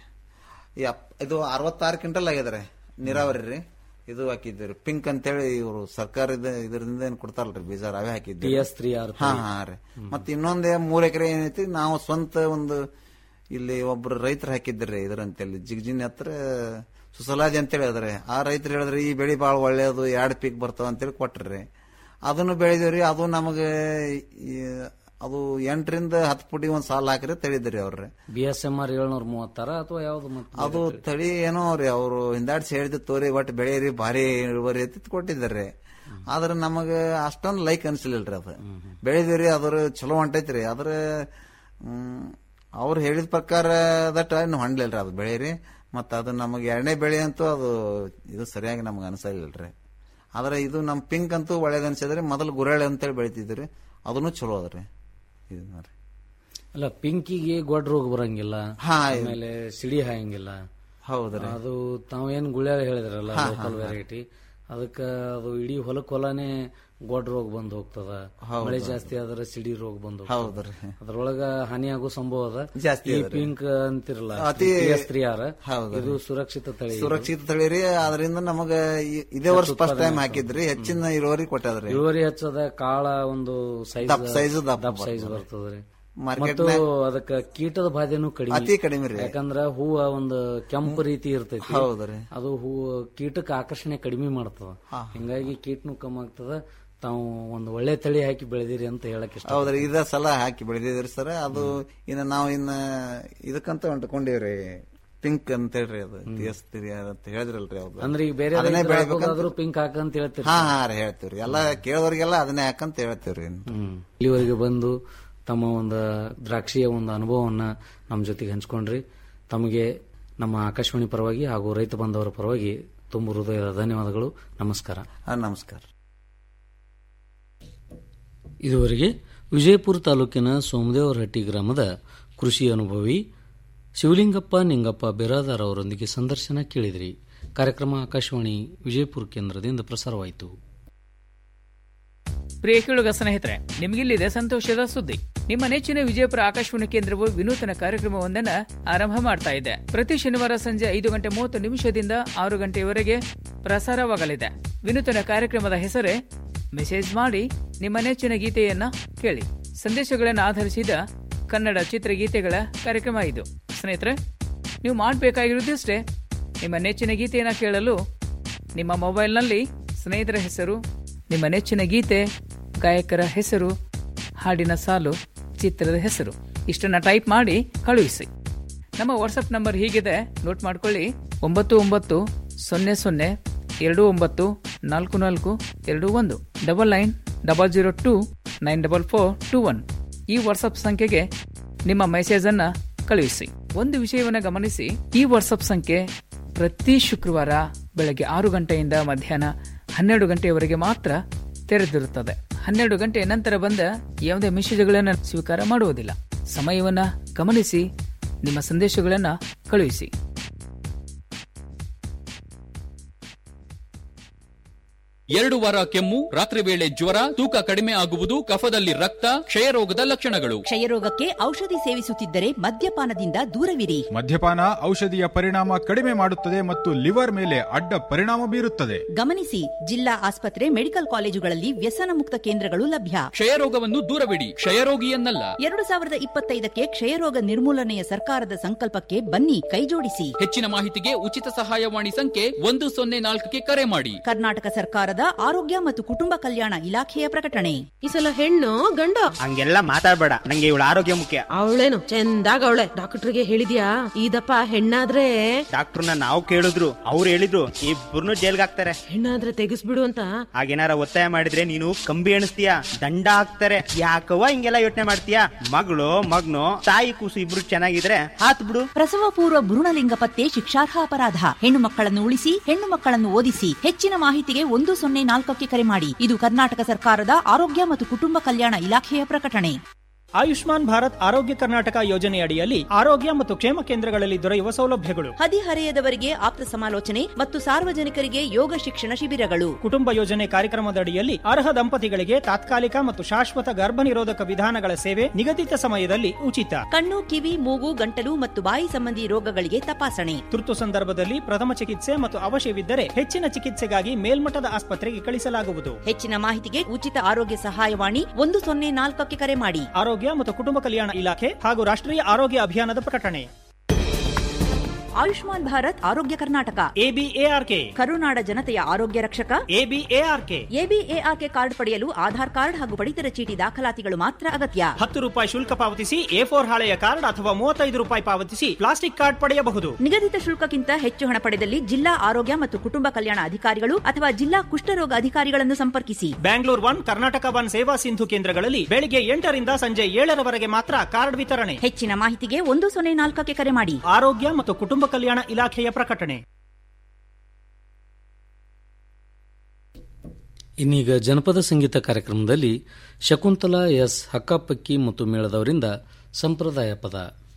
ಈ ಅಪ್- ಇದು ಅರವತ್ತಾರು ಕ್ವಿಂಟಲ್ ಆಗ್ಯದ್ರಿ ನೀರಾವರಿ ರೀ ಇದು ಹಾಕಿದ್ದೀರಿ ಪಿಂಕ್ ಅಂತೇಳಿ ಇವರು ಸರ್ಕಾರದ ಇದರಿಂದ ಏನ್ ಕೊಡ್ತಾರಲ್ರಿ ಬೀಜ ಅವೇ ಹಾಕಿದ್ದೀವಿ TS 3R ಹಾ ಹಾ ರೀ ಮತ್ತೆ ಇನ್ನೊಂದೇ ಮೂರ್ ಎಕರೆ ಏನೈತಿ ನಾವು ಸ್ವಂತ ಒಂದು ಇಲ್ಲಿ ಒಬ್ರು ರೈತರು ಹಾಕಿದ್ರಿ ಇದ್ರಂತೇಳಿ ಜಿಗ್ಜಿನ್ ಹತ್ರ ಸುಸಲಾದಿ ಅಂತೇಳಿ ಹೇಳಿದ್ರೆ ಆ ರೈತರು ಹೇಳಿದ್ರೆ ಈ ಬೆಳೆ ಭಾಳ ಒಳ್ಳೆಯದು ಎರಡು ಪೀಕ್ ಬರ್ತಾವ ಅಂತೇಳಿ ಕೊಟ್ರಿ ಅದನ್ನು ಬೆಳೆದಿವ್ರಿ ಅದು ನಮಗೆ ಈ ಅದು ಎಂಟರಿಂದ ಹತ್ತು ಪುಟಿ ಒಂದು ಸಾಲ ಹಾಕಿರಿ ತಿಳಿದ್ರಿ ಅವ್ರಿ ಬಿ ಎಸ್ ಎಂ ಆರ್ ಏಳ್ನೂರ ಮೂವತ್ತಾರ ಅಥವಾ ಯಾವ್ದು ಮತ್ತೆ ಅದು ತಳಿ ಏನೋ ರೀ ಅವರು ಹಿಂದಾಡ್ಸಿ ಹೇಳಿದ ತೋರಿ ಒಟ್ಟು ಬೆಳೆಯರಿ ಭಾರಿ ಇಳುವರಿ ಐತಿ ಕೊಟ್ಟಿದ್ದಾರೆ ಆದ್ರೆ ನಮಗೆ ಅಷ್ಟೊಂದು ಲೈಕ್ ಅನ್ಸಲಿಲ್ರಿ ಅದು ಬೆಳೆದಿವ್ರಿ ಅದ್ರ ಚಲೋ ಹೊಂಟೈತ್ರಿ ಅದ್ರ ಹ್ಮ್, ಅವ್ರು ಹೇಳಿದ ಪ್ರಕಾರ ದಟ್ ಇನ್ನು ಹೊಂಡ್ಲಿಲ್ರಿ ಅದು ಬೆಳೆಯರಿ ಮತ್ತು ಅದು ನಮಗೆ ಎರಡನೇ ಬೆಳೆ ಅಂತೂ ಅದು ಇದು ಸರಿಯಾಗಿ ನಮ್ಗೆ ಅನ್ಸಲಿಲ್ರಿ ಆದ್ರೆ ಇದು ನಮ್ಮ ಪಿಂಕ್ ಅಂತೂ ಒಳ್ಳೇದು ಅನ್ಸಿದ್ರಿ ಮೊದಲು ಗುರೇಳೆ ಅಂತೇಳಿ ಬೆಳಿತಿದ್ರಿ ಅದನ್ನು ಚಲೋ ಅದ್ರಿ ಇದು ನೋಡ್ರಿ ಅಲ್ಲ ಪಿಂಕಿಗೆ ಗೊಡ್ ರೋಗ ಬರಂಗಿಲ್ಲ ಹಾ, ಆಮೇಲೆ ಸಿಡಿ ಹಾಯಂಗಿಲ್ಲ ಹೌದ್ರಿ ಅದು ತಾವೇನ್ ಗುಳ್ಯಾಳ ಹೇಳಿದ್ರಲ್ಲ ಹಾ, ಲೋಕಲ್ ಹಾ, ಹಾ. ವೆರೈಟಿ ಅದಕ್ಕ ಅದು ಇಡೀ ಹೊಲಕ್ ಹೊಲನೇ ಗೊಡ್ ರೋಗ ಬಂದ್ ಹೋಗ್ತದ ಹೌದು. ಮಳೆ ಜಾಸ್ತಿ ಆದ್ರೆ ಸಿಡಿ ರೋಗ ಬಂದ್ ಹೌದ್ರಿ. ಅದ್ರೊಳಗ ಹಾನಿ ಆಗೋ ಸಂಭವ ಅದ ಜಾಸ್ತಿ ಈ ಅದ್ರಿ. ಪಿಂಕ್ ಅಂತಿರಲ್ಲ ಅತಿ ಸ್ತ್ರೀಯಾರ ಹೌದ್ರಿ. ಇದು ಸುರಕ್ಷಿತ ತಳಿ ಇದು. ಸುರಕ್ಷಿತ ತಳಿ ರೀ ಅದರಿಂದ ನಮಗ ಈ- ಇದೇ ವರ್ಷ ಫಸ್ಟ್ ಟೈಮ್ ಹಾಕಿದ್ರಿ ಹೆಚ್ಚಿನ ಇಳುವರಿ ಕೊಟ್ಟದ್ರಿ ಇಳುವರಿ ಹೆಚ್ಚದ ಕಾಳ ಒಂದು ಸೈಜ್ ದಪ್ಪ size ದಪ್ಪ ದಪ್ಪ ಸೈಜ್ ಬರ್ತದೆ. ಬರ್ತದ್ರಿ Market ಮತ್ತು ನ್ಯಾಗ- ಅದಕ್ಕ ಕೀಟದ ಬಾಧೆನೂ ಕಡಿಮೆ ಅತಿ ಕಡಿಮೆ ರೀ. ಯಾಕಂದ್ರ ಹೂವ ಒಂದು ಕೆಂಪು ರೀತಿ ಇರ್ತೈತಿ ಹೌದ್ರಿ. ಅದು ಹೂವು ಕೀಟಕ್ಕೆ ಆಕರ್ಷಣೆ ಕಡಿಮೆ ಮಾಡ್ತದ ಹಿಂಗಾಗಿ ಕೀಟನು ಕಮ್ಮಿ ಆಗ್ತದ ತಾವು ಒಂದು ಒಳ್ಳೆ ತಳಿ ಹಾಕಿ ಬೆಳೆದಿರಿ ಅಂತ ಹೇಳಕ್ ಇಷ್ಟ ಹೌದ್ರಿ ಇದ ಸಲ ಹಾಕಿ ಬೆಳೆದಿದ್ರಿ ಸರ್ ಅದು ಇನ್ನ ನಾವು ಇನ್ನ ಇದಕ್ಕಂತ ಹೊಂಟ್ಕೊಂಡಿವ್ರಿ ಪಿಂಕ್ ಅಂತ ಹೇಳ್ರಿ ಅದು ತೀಯಸ್ತಿರಿ ಅಂತ ಹೇಳಿದ್ರಲ್ರಿ ಅವ್ರು ಅಂದ್ರೆ ಈಗ ಬೇರೆ ಅದನ್ನೇ ರೈತರು ಬೆಳಿಬೇಕಂತ ಹಾಕೋದಾದ್ರೂ ಪಿಂಕ್ ಹಾಕಂತ ಹೇಳ್ತೀರಿ ಹಾ ಹಾ ರೀ ಹೇಳ್ತೀವ್ರಿ ಎಲ್ಲ ಕೇಳೋರಿಗೆಲ್ಲ ಅದನ್ನೇ ಹಾಕಂತ ಹೇಳ್ತೀವ್ರಿ ಹ್ಮ್. ಇಲ್ಲಿವರೆಗೆ ಬಂದು ತಮ್ಮ ಒಂದು ದ್ರಾಕ್ಷಿಯ ಒಂದು ಅನುಭವವನ್ನ ನಮ್ಮ ಜೊತೆಗೆ ಹಂಚ್ಕೊಂಡ್ರಿ ತಮಗೆ ನಮ್ಮ ಆಕಾಶವಾಣಿ ಪರವಾಗಿ ಹಾಗೂ ರೈತ ಬಾಂಧವರ ಪರವಾಗಿ ತುಂಬ ಹೃದಯದ ಧನ್ಯವಾದಗಳು ನಮಸ್ಕಾರ ನಮಸ್ಕಾರ ಇದುವರೆಗೆ ವಿಜಯಪುರ ತಾಲೂಕಿನ ಸೋಮದೇವರಹಟ್ಟಿ ಗ್ರಾಮದ ಕೃಷಿ ಅನುಭವಿ ಶಿವಲಿಂಗಪ್ಪ ನಿಂಗಪ್ಪ ಬಿರಾದಾರ್ ಅವರೊಂದಿಗೆ ಸಂದರ್ಶನ ಕೇಳಿದಿರಿ ಕಾರ್ಯಕ್ರಮ ಆಕಾಶವಾಣಿ ವಿಜಯಪುರ ಕೇಂದ್ರದಿಂದ ಪ್ರಸಾರವಾಯಿತು ಪ್ರಿಯ ಕೇಳುಗ ಸ್ನೇಹಿತರೆ ನಿಮಗಿಲ್ಲಿದೆ ಸಂತೋಷದ ಸುದ್ದಿ ನಿಮ್ಮ ನೆಚ್ಚಿನ ವಿಜಯಪುರ ಆಕಾಶವಾಣಿ ಕೇಂದ್ರವು ವಿನೂತನ ಕಾರ್ಯಕ್ರಮವೊಂದನ್ನ ಆರಂಭ ಮಾಡ್ತಾ ಇದೆ ಪ್ರತಿ ಶನಿವಾರ ಸಂಜೆ ಐದು ಗಂಟೆ ಮೂವತ್ತು ನಿಮಿಷದಿಂದ ಆರು ಗಂಟೆಯವರೆಗೆ ಪ್ರಸಾರವಾಗಲಿದೆ ವಿನೂತನ ಕಾರ್ಯಕ್ರಮದ ಹೆಸರೇ ಮೆಸೇಜ್ ಮಾಡಿ ನಿಮ್ಮ ನೆಚ್ಚಿನ ಗೀತೆಯನ್ನ ಕೇಳಿ ಸಂದೇಶಗಳನ್ನು ಆಧರಿಸಿದ ಕನ್ನಡ ಚಿತ್ರಗೀತೆಗಳ ಕಾರ್ಯಕ್ರಮ ಇದು ಸ್ನೇಹಿತರೆ ನೀವು ಮಾಡಬೇಕಾಗಿರುವುದಿಷ್ಟೇ ನಿಮ್ಮ ನೆಚ್ಚಿನ ಗೀತೆಯನ್ನ ಕೇಳಲು ನಿಮ್ಮ ಮೊಬೈಲ್ನಲ್ಲಿ ಸ್ನೇಹಿತರ ಹೆಸರು ನಿಮ್ಮ ನೆಚ್ಚಿನ ಗೀತೆ ಗಾಯಕರ ಹೆಸರು ಹಾಡಿನ ಸಾಲು ಚಿತ್ರದ ಹೆಸರು ಇಷ್ಟನ್ನ ಟೈಪ್ ಮಾಡಿ ಕಳುಹಿಸಿ ನಮ್ಮ ವಾಟ್ಸಪ್ ನಂಬರ್ ಹೀಗಿದೆ ನೋಟ್ ಮಾಡ್ಕೊಳ್ಳಿ ಒಂಬತ್ತು ಒಂಬತ್ತು ಸೊನ್ನೆ ಸೊನ್ನೆ ಎರಡು ಒಂಬತ್ತು ನಾಲ್ಕು ನಾಲ್ಕು ಎರಡು ಒಂದು double nine double zero two nine double four two one ಈ ವಾಟ್ಸಪ್ ಸಂಖ್ಯೆಗೆ ನಿಮ್ಮ ಮೆಸೇಜ್ ಅನ್ನ ಕಳುಹಿಸಿ ಒಂದು ವಿಷಯವನ್ನು ಗಮನಿಸಿ ಈ ವಾಟ್ಸಪ್ ಸಂಖ್ಯೆ ಪ್ರತಿ ಶುಕ್ರವಾರ ಬೆಳಗ್ಗೆ ಆರು ಗಂಟೆಯಿಂದ ಮಧ್ಯಾಹ್ನ ಹನ್ನೆರಡು ಗಂಟೆಯವರೆಗೆ ಮಾತ್ರ ತೆರೆದಿರುತ್ತದೆ ಹನ್ನೆರಡು ಗಂಟೆ ನಂತರ ಬಂದ ಯಾವುದೇ ಮೆಸೇಜ್ಗಳನ್ನು ಸ್ವೀಕಾರ ಮಾಡುವುದಿಲ್ಲ ಸಮಯವನ್ನ ಗಮನಿಸಿ ನಿಮ್ಮ ಸಂದೇಶಗಳನ್ನ ಕಳುಹಿಸಿ ಎರಡು ವಾರ ಕೆಮ್ಮು ರಾತ್ರಿ ವೇಳೆ ಜ್ವರ ತೂಕ ಕಡಿಮೆ ಆಗುವುದು ಕಫದಲ್ಲಿ ರಕ್ತ ಕ್ಷಯರೋಗದ ಲಕ್ಷಣಗಳು ಕ್ಷಯರೋಗಕ್ಕೆ ಔಷಧಿ ಸೇವಿಸುತ್ತಿದ್ದರೆ ಮದ್ಯಪಾನದಿಂದ ದೂರವಿರಿ ಮದ್ಯಪಾನ ಔಷಧಿಯ ಪರಿಣಾಮ ಕಡಿಮೆ ಮಾಡುತ್ತದೆ ಮತ್ತು ಲಿವರ್ ಮೇಲೆ ಅಡ್ಡ ಪರಿಣಾಮ ಬೀರುತ್ತದೆ ಗಮನಿಸಿ ಜಿಲ್ಲಾ ಆಸ್ಪತ್ರೆ ಮೆಡಿಕಲ್ ಕಾಲೇಜುಗಳಲ್ಲಿ ವ್ಯಸನ ಮುಕ್ತ ಕೇಂದ್ರಗಳು ಲಭ್ಯ ಕ್ಷಯರೋಗವನ್ನು ದೂರವಿಡಿ ಕ್ಷಯರೋಗಿಯನ್ನಲ್ಲ ಎರಡು ಸಾವಿರದ ಇಪ್ಪತ್ತೈದಕ್ಕೆ ಕ್ಷಯರೋಗ ನಿರ್ಮೂಲನೆಯ ಸರ್ಕಾರದ ಸಂಕಲ್ಪಕ್ಕೆ ಬನ್ನಿ ಕೈಜೋಡಿಸಿ ಹೆಚ್ಚಿನ ಮಾಹಿತಿಗೆ ಉಚಿತ ಸಹಾಯವಾಣಿ ಸಂಖ್ಯೆ ಒಂದು ಸೊನ್ನೆ ನಾಲ್ಕಕ್ಕೆ ಕರೆ ಮಾಡಿ ಕರ್ನಾಟಕ ಸರ್ಕಾರದ ಆರೋಗ್ಯ ಮತ್ತು ಕುಟುಂಬ ಕಲ್ಯಾಣ ಇಲಾಖೆಯ ಪ್ರಕಟಣೆ ಈ ಸಲ ಹೆಣ್ಣು ಗಂಡ ಹಂಗೆಲ್ಲ ಮಾತಾಡ್ಬೇಡ ನಂಗೆ ಇವಳ ಆರೋಗ್ಯ ಮುಖ್ಯ ಅವಳೇನು ಚಂದಾಗ ಅವಳೆ ಡಾಕ್ಟರ್ಗೆ ಹೇಳಿದ್ಯಾ ಇದಪ್ಪ ಹೆಣ್ಣಾದ್ರೆ ಡಾಕ್ಟರ್ನ ನಾವು ಕೇಳಿದ್ರು ಅವ್ರು ಹೇಳಿದ್ರು ಇಬ್ಬರನ್ನು ಜೈಲ್ಗೆ ಹಾಕ್ತಾರೆ ಹೆಣ್ಣಾದ್ರೆ ತೆಗಿಸ್ಬಿಡು ಅಂತ ಹಾಗೇನಾರ ಒತ್ತಾಯ ಮಾಡಿದ್ರೆ ನೀನು ಕಂಬಿ ಎಣಿಸ್ತೀಯ ದಂಡ ಹಾಕ್ತಾರೆ ಯಾಕವ್ವ ಹಿಂಗೆಲ್ಲ ಯೋಚನೆ ಮಾಡ್ತೀಯಾ ಮಗಳು ಮಗ್ನು ತಾಯಿ ಕೂಸು ಇಬ್ರು ಚೆನ್ನಾಗಿದ್ರೆ ಹಾತ್ ಬಿಡು ಪ್ರಸವ ಪೂರ್ವ ಭ್ರೂಣಲಿಂಗ ಪತ್ತೆ ಶಿಕ್ಷಾರ್ಹ ಅಪರಾಧ ಹೆಣ್ಣು ಮಕ್ಕಳನ್ನು ಉಳಿಸಿ ಹೆಣ್ಣು ಮಕ್ಕಳನ್ನು ಓದಿಸಿ ಹೆಚ್ಚಿನ ಮಾಹಿತಿಗೆ ಒಂದು ಸೊನ್ನೆ ನಾಲ್ಕಕ್ಕೆ ಕರೆ ಮಾಡಿ ಇದು ಕರ್ನಾಟಕ ಸರ್ಕಾರದ ಆರೋಗ್ಯ ಮತ್ತು ಕುಟುಂಬ ಕಲ್ಯಾಣ ಇಲಾಖೆಯ ಪ್ರಕಟಣೆ ಆಯುಷ್ಮಾನ್ ಭಾರತ್ ಆರೋಗ್ಯ ಕರ್ನಾಟಕ ಯೋಜನೆಯಡಿಯಲ್ಲಿ ಆರೋಗ್ಯ ಮತ್ತು ಕ್ಷೇಮ ಕೇಂದ್ರಗಳಲ್ಲಿ ದೊರೆಯುವ ಸೌಲಭ್ಯಗಳು ಹದಿಹರೆಯದವರಿಗೆ ಆಪ್ತ ಸಮಾಲೋಚನೆ ಮತ್ತು ಸಾರ್ವಜನಿಕರಿಗೆ ಯೋಗ ಶಿಕ್ಷಣ ಶಿಬಿರಗಳು ಕುಟುಂಬ ಯೋಜನೆ ಕಾರ್ಯಕ್ರಮದಡಿಯಲ್ಲಿ ಅರ್ಹ ದಂಪತಿಗಳಿಗೆ ತಾತ್ಕಾಲಿಕ ಮತ್ತು ಶಾಶ್ವತ ಗರ್ಭನಿರೋಧಕ ವಿಧಾನಗಳ ಸೇವೆ ನಿಗದಿತ ಸಮಯದಲ್ಲಿ ಉಚಿತ ಕಣ್ಣು ಕಿವಿ ಮೂಗು ಗಂಟಲು ಮತ್ತು ಬಾಯಿ ಸಂಬಂಧಿ ರೋಗಗಳಿಗೆ ತಪಾಸಣೆ ತುರ್ತು ಸಂದರ್ಭದಲ್ಲಿ ಪ್ರಥಮ ಚಿಕಿತ್ಸೆ ಮತ್ತು ಅವಶ್ಯವಿದ್ದರೆ ಹೆಚ್ಚಿನ ಚಿಕಿತ್ಸೆಗಾಗಿ ಮೇಲ್ಮಟ್ಟದ ಆಸ್ಪತ್ರೆಗೆ ಕಳಿಸಲಾಗುವುದು ಹೆಚ್ಚಿನ ಮಾಹಿತಿಗೆ ಉಚಿತ ಆರೋಗ್ಯ ಸಹಾಯವಾಣಿ ಒಂದು ಸೊನ್ನೆ ನಾಲ್ಕಕ್ಕೆ ಕರೆ ಮಾಡಿ ಆರೋಗ್ಯ ಮತ್ತು ಕುಟುಂಬ ಕಲ್ಯಾಣ ಇಲಾಖೆ ಹಾಗೂ ರಾಷ್ಟ್ರೀಯ ಆರೋಗ್ಯ ಅಭಿಯಾನದ ಪ್ರಕಟಣೆ ಆಯುಷ್ಮಾನ್ ಭಾರತ್ ಆರೋಗ್ಯ ಕರ್ನಾಟಕ ಎಬಿಎಆರ್ಕೆ ಕರುನಾಡ ಜನತೆಯ ಆರೋಗ್ಯ ರಕ್ಷಕ ಎಬಿಎಆರ್ಕೆ ಎಬಿಎಆರ್ಕೆ ಕಾರ್ಡ್ ಪಡೆಯಲು ಆಧಾರ್ ಕಾರ್ಡ್ ಹಾಗೂ ಪಡಿತರ ಚೀಟಿ ದಾಖಲಾತಿಗಳು ಮಾತ್ರ ಅಗತ್ಯ ಹತ್ತು ರೂಪಾಯಿ ಶುಲ್ಕ ಪಾವತಿಸಿ ಎ ಫೋರ್ ಹಾಳೆಯ ಕಾರ್ಡ್ ಅಥವಾ ಮೂವತ್ತೈದು ರೂಪಾಯಿ ಪಾವತಿಸಿ ಪ್ಲಾಸ್ಟಿಕ್ ಕಾರ್ಡ್ ಪಡೆಯಬಹುದು ನಿಗದಿತ ಶುಲ್ಕಕ್ಕಿಂತ ಹೆಚ್ಚು ಹಣ ಪಡೆದಲ್ಲಿ ಜಿಲ್ಲಾ ಆರೋಗ್ಯ ಮತ್ತು ಕುಟುಂಬ ಕಲ್ಯಾಣ ಅಧಿಕಾರಿಗಳು ಅಥವಾ ಜಿಲ್ಲಾ ಕುಷ್ಠರೋಗ ಅಧಿಕಾರಿಗಳನ್ನು ಸಂಪರ್ಕಿಸಿ ಬ್ಯಾಂಗ್ಳೂರ್ ಒನ್ ಕರ್ನಾಟಕ ಒನ್ ಸೇವಾ ಸಿಂಧು ಕೇಂದ್ರಗಳಲ್ಲಿ ಬೆಳಿಗ್ಗೆ ಎಂಟರಿಂದ ಸಂಜೆ ಏಳರವರೆಗೆ ಮಾತ್ರ ಕಾರ್ಡ್ ವಿತರಣೆ ಹೆಚ್ಚಿನ ಮಾಹಿತಿಗೆ ಒಂದು ಸೊನ್ನೆ ನಾಲ್ಕಕ್ಕೆ ಕರೆ ಮಾಡಿ ಆರೋಗ್ಯ ಮತ್ತು ಕುಟುಂಬ ಕಲ್ಯಾಣ ಇಲಾಖೆಯ ಪ್ರಕಟಣೆ ಇನ್ನೀಗ ಜನಪದ ಸಂಗೀತ ಕಾರ್ಯಕ್ರಮದಲ್ಲಿ ಶಕುಂತಲಾ ಎಸ್ ಹಕ್ಕಾಪಕ್ಕಿ ಮತ್ತು ಮೇಳದವರಿಂದ ಸಂಪ್ರದಾಯ ಪದ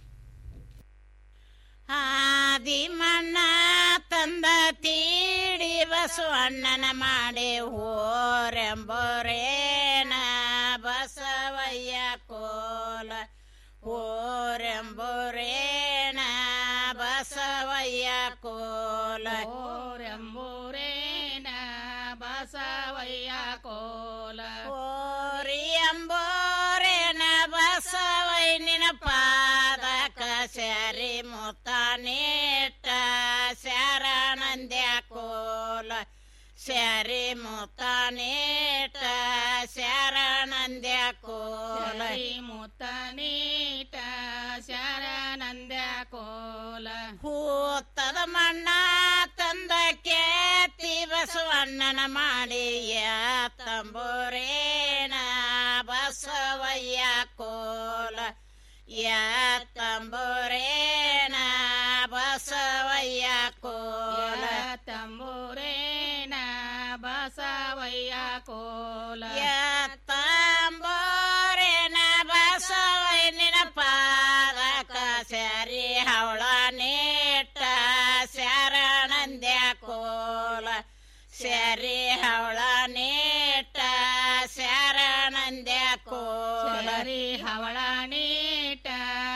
ಆದಿಮಣ್ಣ ತಂದ ತೀಡಿ ಬಸವಣ್ಣನ ಮಾಡಿ ಹೋರೆಂಬೋರೇನ ಬಸವಯ್ಯ ಕೋಲ ಹೋರೆಂಬೋರೇನ ಬಸವಯ್ಯ ಕೋಲ ಓರೆಂಬೂರೇನ ಬಸವಯ್ಯ ಕೋಲ ಓರಿಯಂಬೋರೇನ ಬಸವಯ್ಯನ ಪಾದಕ ಸರಿ ಮುತ್ತಾನೇಟ ಶರಣಂದ್ಯ ಕೋಲ ಸರಿ ಮುತ್ತಾನೇಟ ಶರಣಂದ್ಯ ಕೋಲ ಮುತ್ತನೀಟ ಶರಣಂದ್ಯ ಕೋಲ ಹೂತದ ಮಣ್ಣ ತಂದ ಕೇತಿ ಬಸವಣ್ಣನ ಮಾಡಿ ತಂಬೂರೇನ ಬಸವಯ್ಯ ಕೋಲ ತಂಬೂರೇನ ಬಸವಯ್ಯ ಕೋಲ ತಂಬೂರೇನ ಬಸವಯ್ಯ ಕೋಲ ತಂಬೋರೇನ ಬಸವಯ್ಯನ ಪಾದಕ ಸರಿ ಹವಳ ನೇಟ ಶರಣಂದ್ಯ ಕೋಲ ಸರಿ ಹವಳ ನೇಟ ಶರಣಂದ್ಯ ಕೋಲ ಸರಿ ಹವಳ ನೀಟ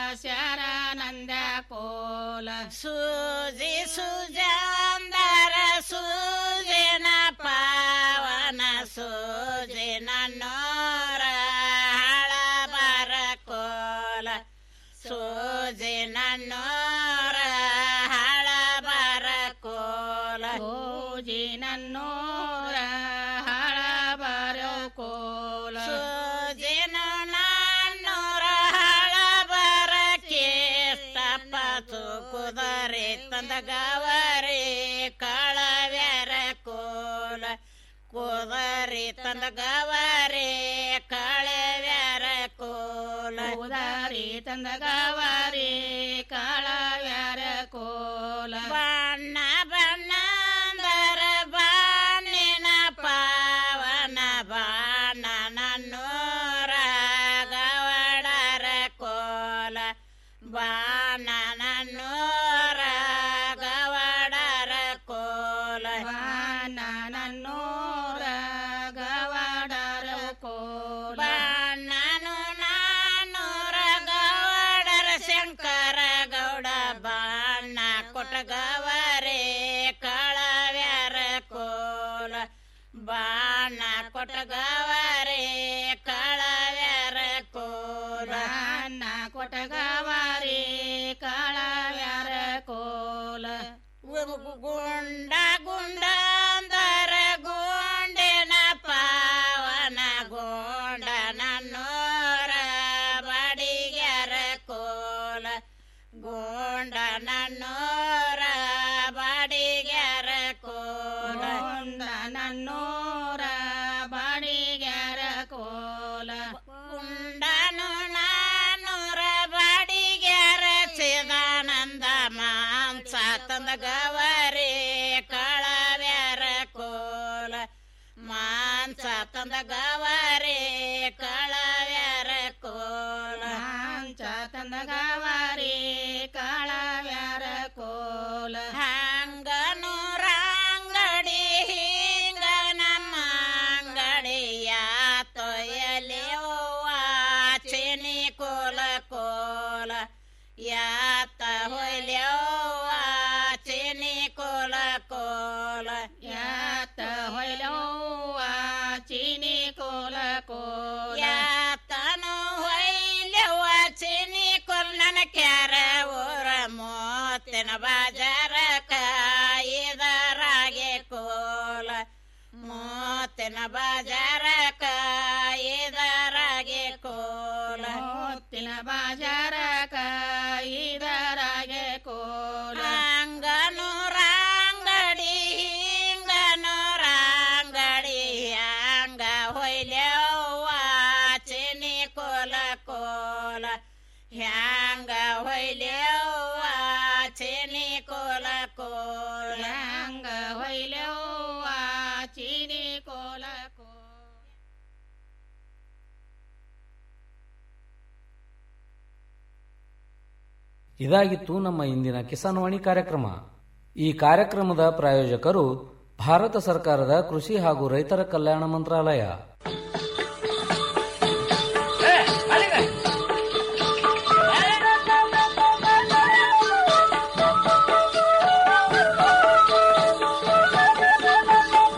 ಶರಣಂದ ಕೋಲ ಸೂಜಿ ಸುಜಾಂದರ ಸೂಜಿನ ಪಾವನ ಸೂಜಿನ ನೋರ ಹಳಬರ ಕೋಲ ಸೂಜಿನ ನೋರ ಹಳಬರ ಕೋಲ ಸೂಜಿನನ್ನೋರ ಹಳಬರೋ ಕೋಲ ಸೂಜಿನ ನಾನ್ನೂರ ಹಳಬರ ಕೇಷ್ಟಪ್ಪ ಕುದರೆ ತಂದ ಗವರಿ ಕಳವ್ಯರ ಕೋಲ ಕುದರಿ ತಂದ ಗವರಿ ಕಳವ್ಯರ ಕೋಲ ಉದಾರಿ ತಂದ ಗವಾರಿ ಕಾಳವ್ಯಾರ ಕೋಲ ಬಣ್ಣ ಬಣ್ಣಂದರ ಬಾಣಿನ ಪಾವನ ಬಾಣ ನನ್ನೂರ ಗವಡರ ಕೋಲ ಬಾಣ ನನ್ನೂರ ಗವಡರ ಕೋಲ ಬಾಣ ನನ್ನೂರ ಗವಾಡರ ಕೋಲ ಬಾಣನು ನಾನೂರ ಗವಡರ ಶಂಕರ ಗೌಡ ಬಾಣ ಕೊಟ್ಟಗವರೇ ಕಳವ್ಯಾರ ಕೋಲ ಬಾಣ ಕೊಟ್ಟಗವರೇ ಕಳವ್ಯಾರ ಕೋಲ ಬಾಣ ಕೊಟ್ಟಗವಾರಿ ಕಾಳವ್ಯಾರ ಕೋಲ ಗುಂಡ ಗುಂಡಂದರ ಗುಂಡಿನ ಪಾವನ ಗೋಂಡ ನನ್ನೂರ ಬಡಿಗೆರ ಕೋಲ ಗೋಂಡ ನನ್ನೂರ ಬಡಿಗೆರ ಕೋಲ ಗೊಂಡ ನನ್ನೂರ ಬಾಡಿಗ್ಯಾರ ಕೋಲ ಗುಂಡನು ನಾನೂರ ಬಡಿಗೆರ ಚಿದಾನಂದ ಮಾಂಸ ತಂದ ಗವರಿ ಕಳವ್ಯಾರ ಕೋಲ ಮಾಂಸ ತಂದ ಗವರಿ ಕಳವ್ಯಾರ ಕೋಲ ಮಾಂಸ ತಂದ ಗವಾರಿ ಕಾಳವ್ಯಾರ ಕೋಲ ಹಂಗನು ರಂಗಡಿ ಹಿಂಗ ನಮ್ಮ ಅಂಗಡಿಯ ತೊಯಲಿ ಚಿನಿ ಕೋಲ ಕೋಲ ಯಾತ ಹೊಯ್ಲ್ಯವ್ವ ಚಿನಿ ಕೋಲ ಕೋಲ ಯಾತ ಹೊಯ್ಲವ್ವ ಚೀನಿ ಕೋಲ ಕೋಲ ಯಾತ ಮೂತಿನ ಬಾಜಾರಕ ಇದರಾಗೆ ಕೋಲ ಮೂತಿನ ಬಾಜಾರಕ ಇದರಾಗೆ ಕೋಲ ಮೂತಿನ ಬಾಜಾರಕ ಇದರಾಗೆ ಕೋಲ ಅಂಗನೂರಂಗಡಿ ಹಿಂಗನೂರಂಗಡಿ ಹಂಗ ಹೊಯ್ಲೆವ್ವ ಚಿನಿ ಕೋಲ ಕೋಲ ಹ್ಯಾಂಗ ಹೊಯ್ಲೆವ್ವ ಚಿನಿ ಕೋಲ ಕೋಲ ಹ್ಯಾಂಗ ಹೊಯ್ಲೆವ್ವ ಚಿನಿ ಕೋಲ ಕೋಲ ಇದಾಗಿತ್ತು ನಮ್ಮ ಇಂದಿನ ಕಿಸಾನ್ವಾಣಿ ಕಾರ್ಯಕ್ರಮ ಈ ಕಾರ್ಯಕ್ರಮದ ಪ್ರಾಯೋಜಕರು ಭಾರತ ಸರ್ಕಾರದ ಕೃಷಿ ಹಾಗೂ ರೈತರ ಕಲ್ಯಾಣ ಮಂತ್ರಾಲಯ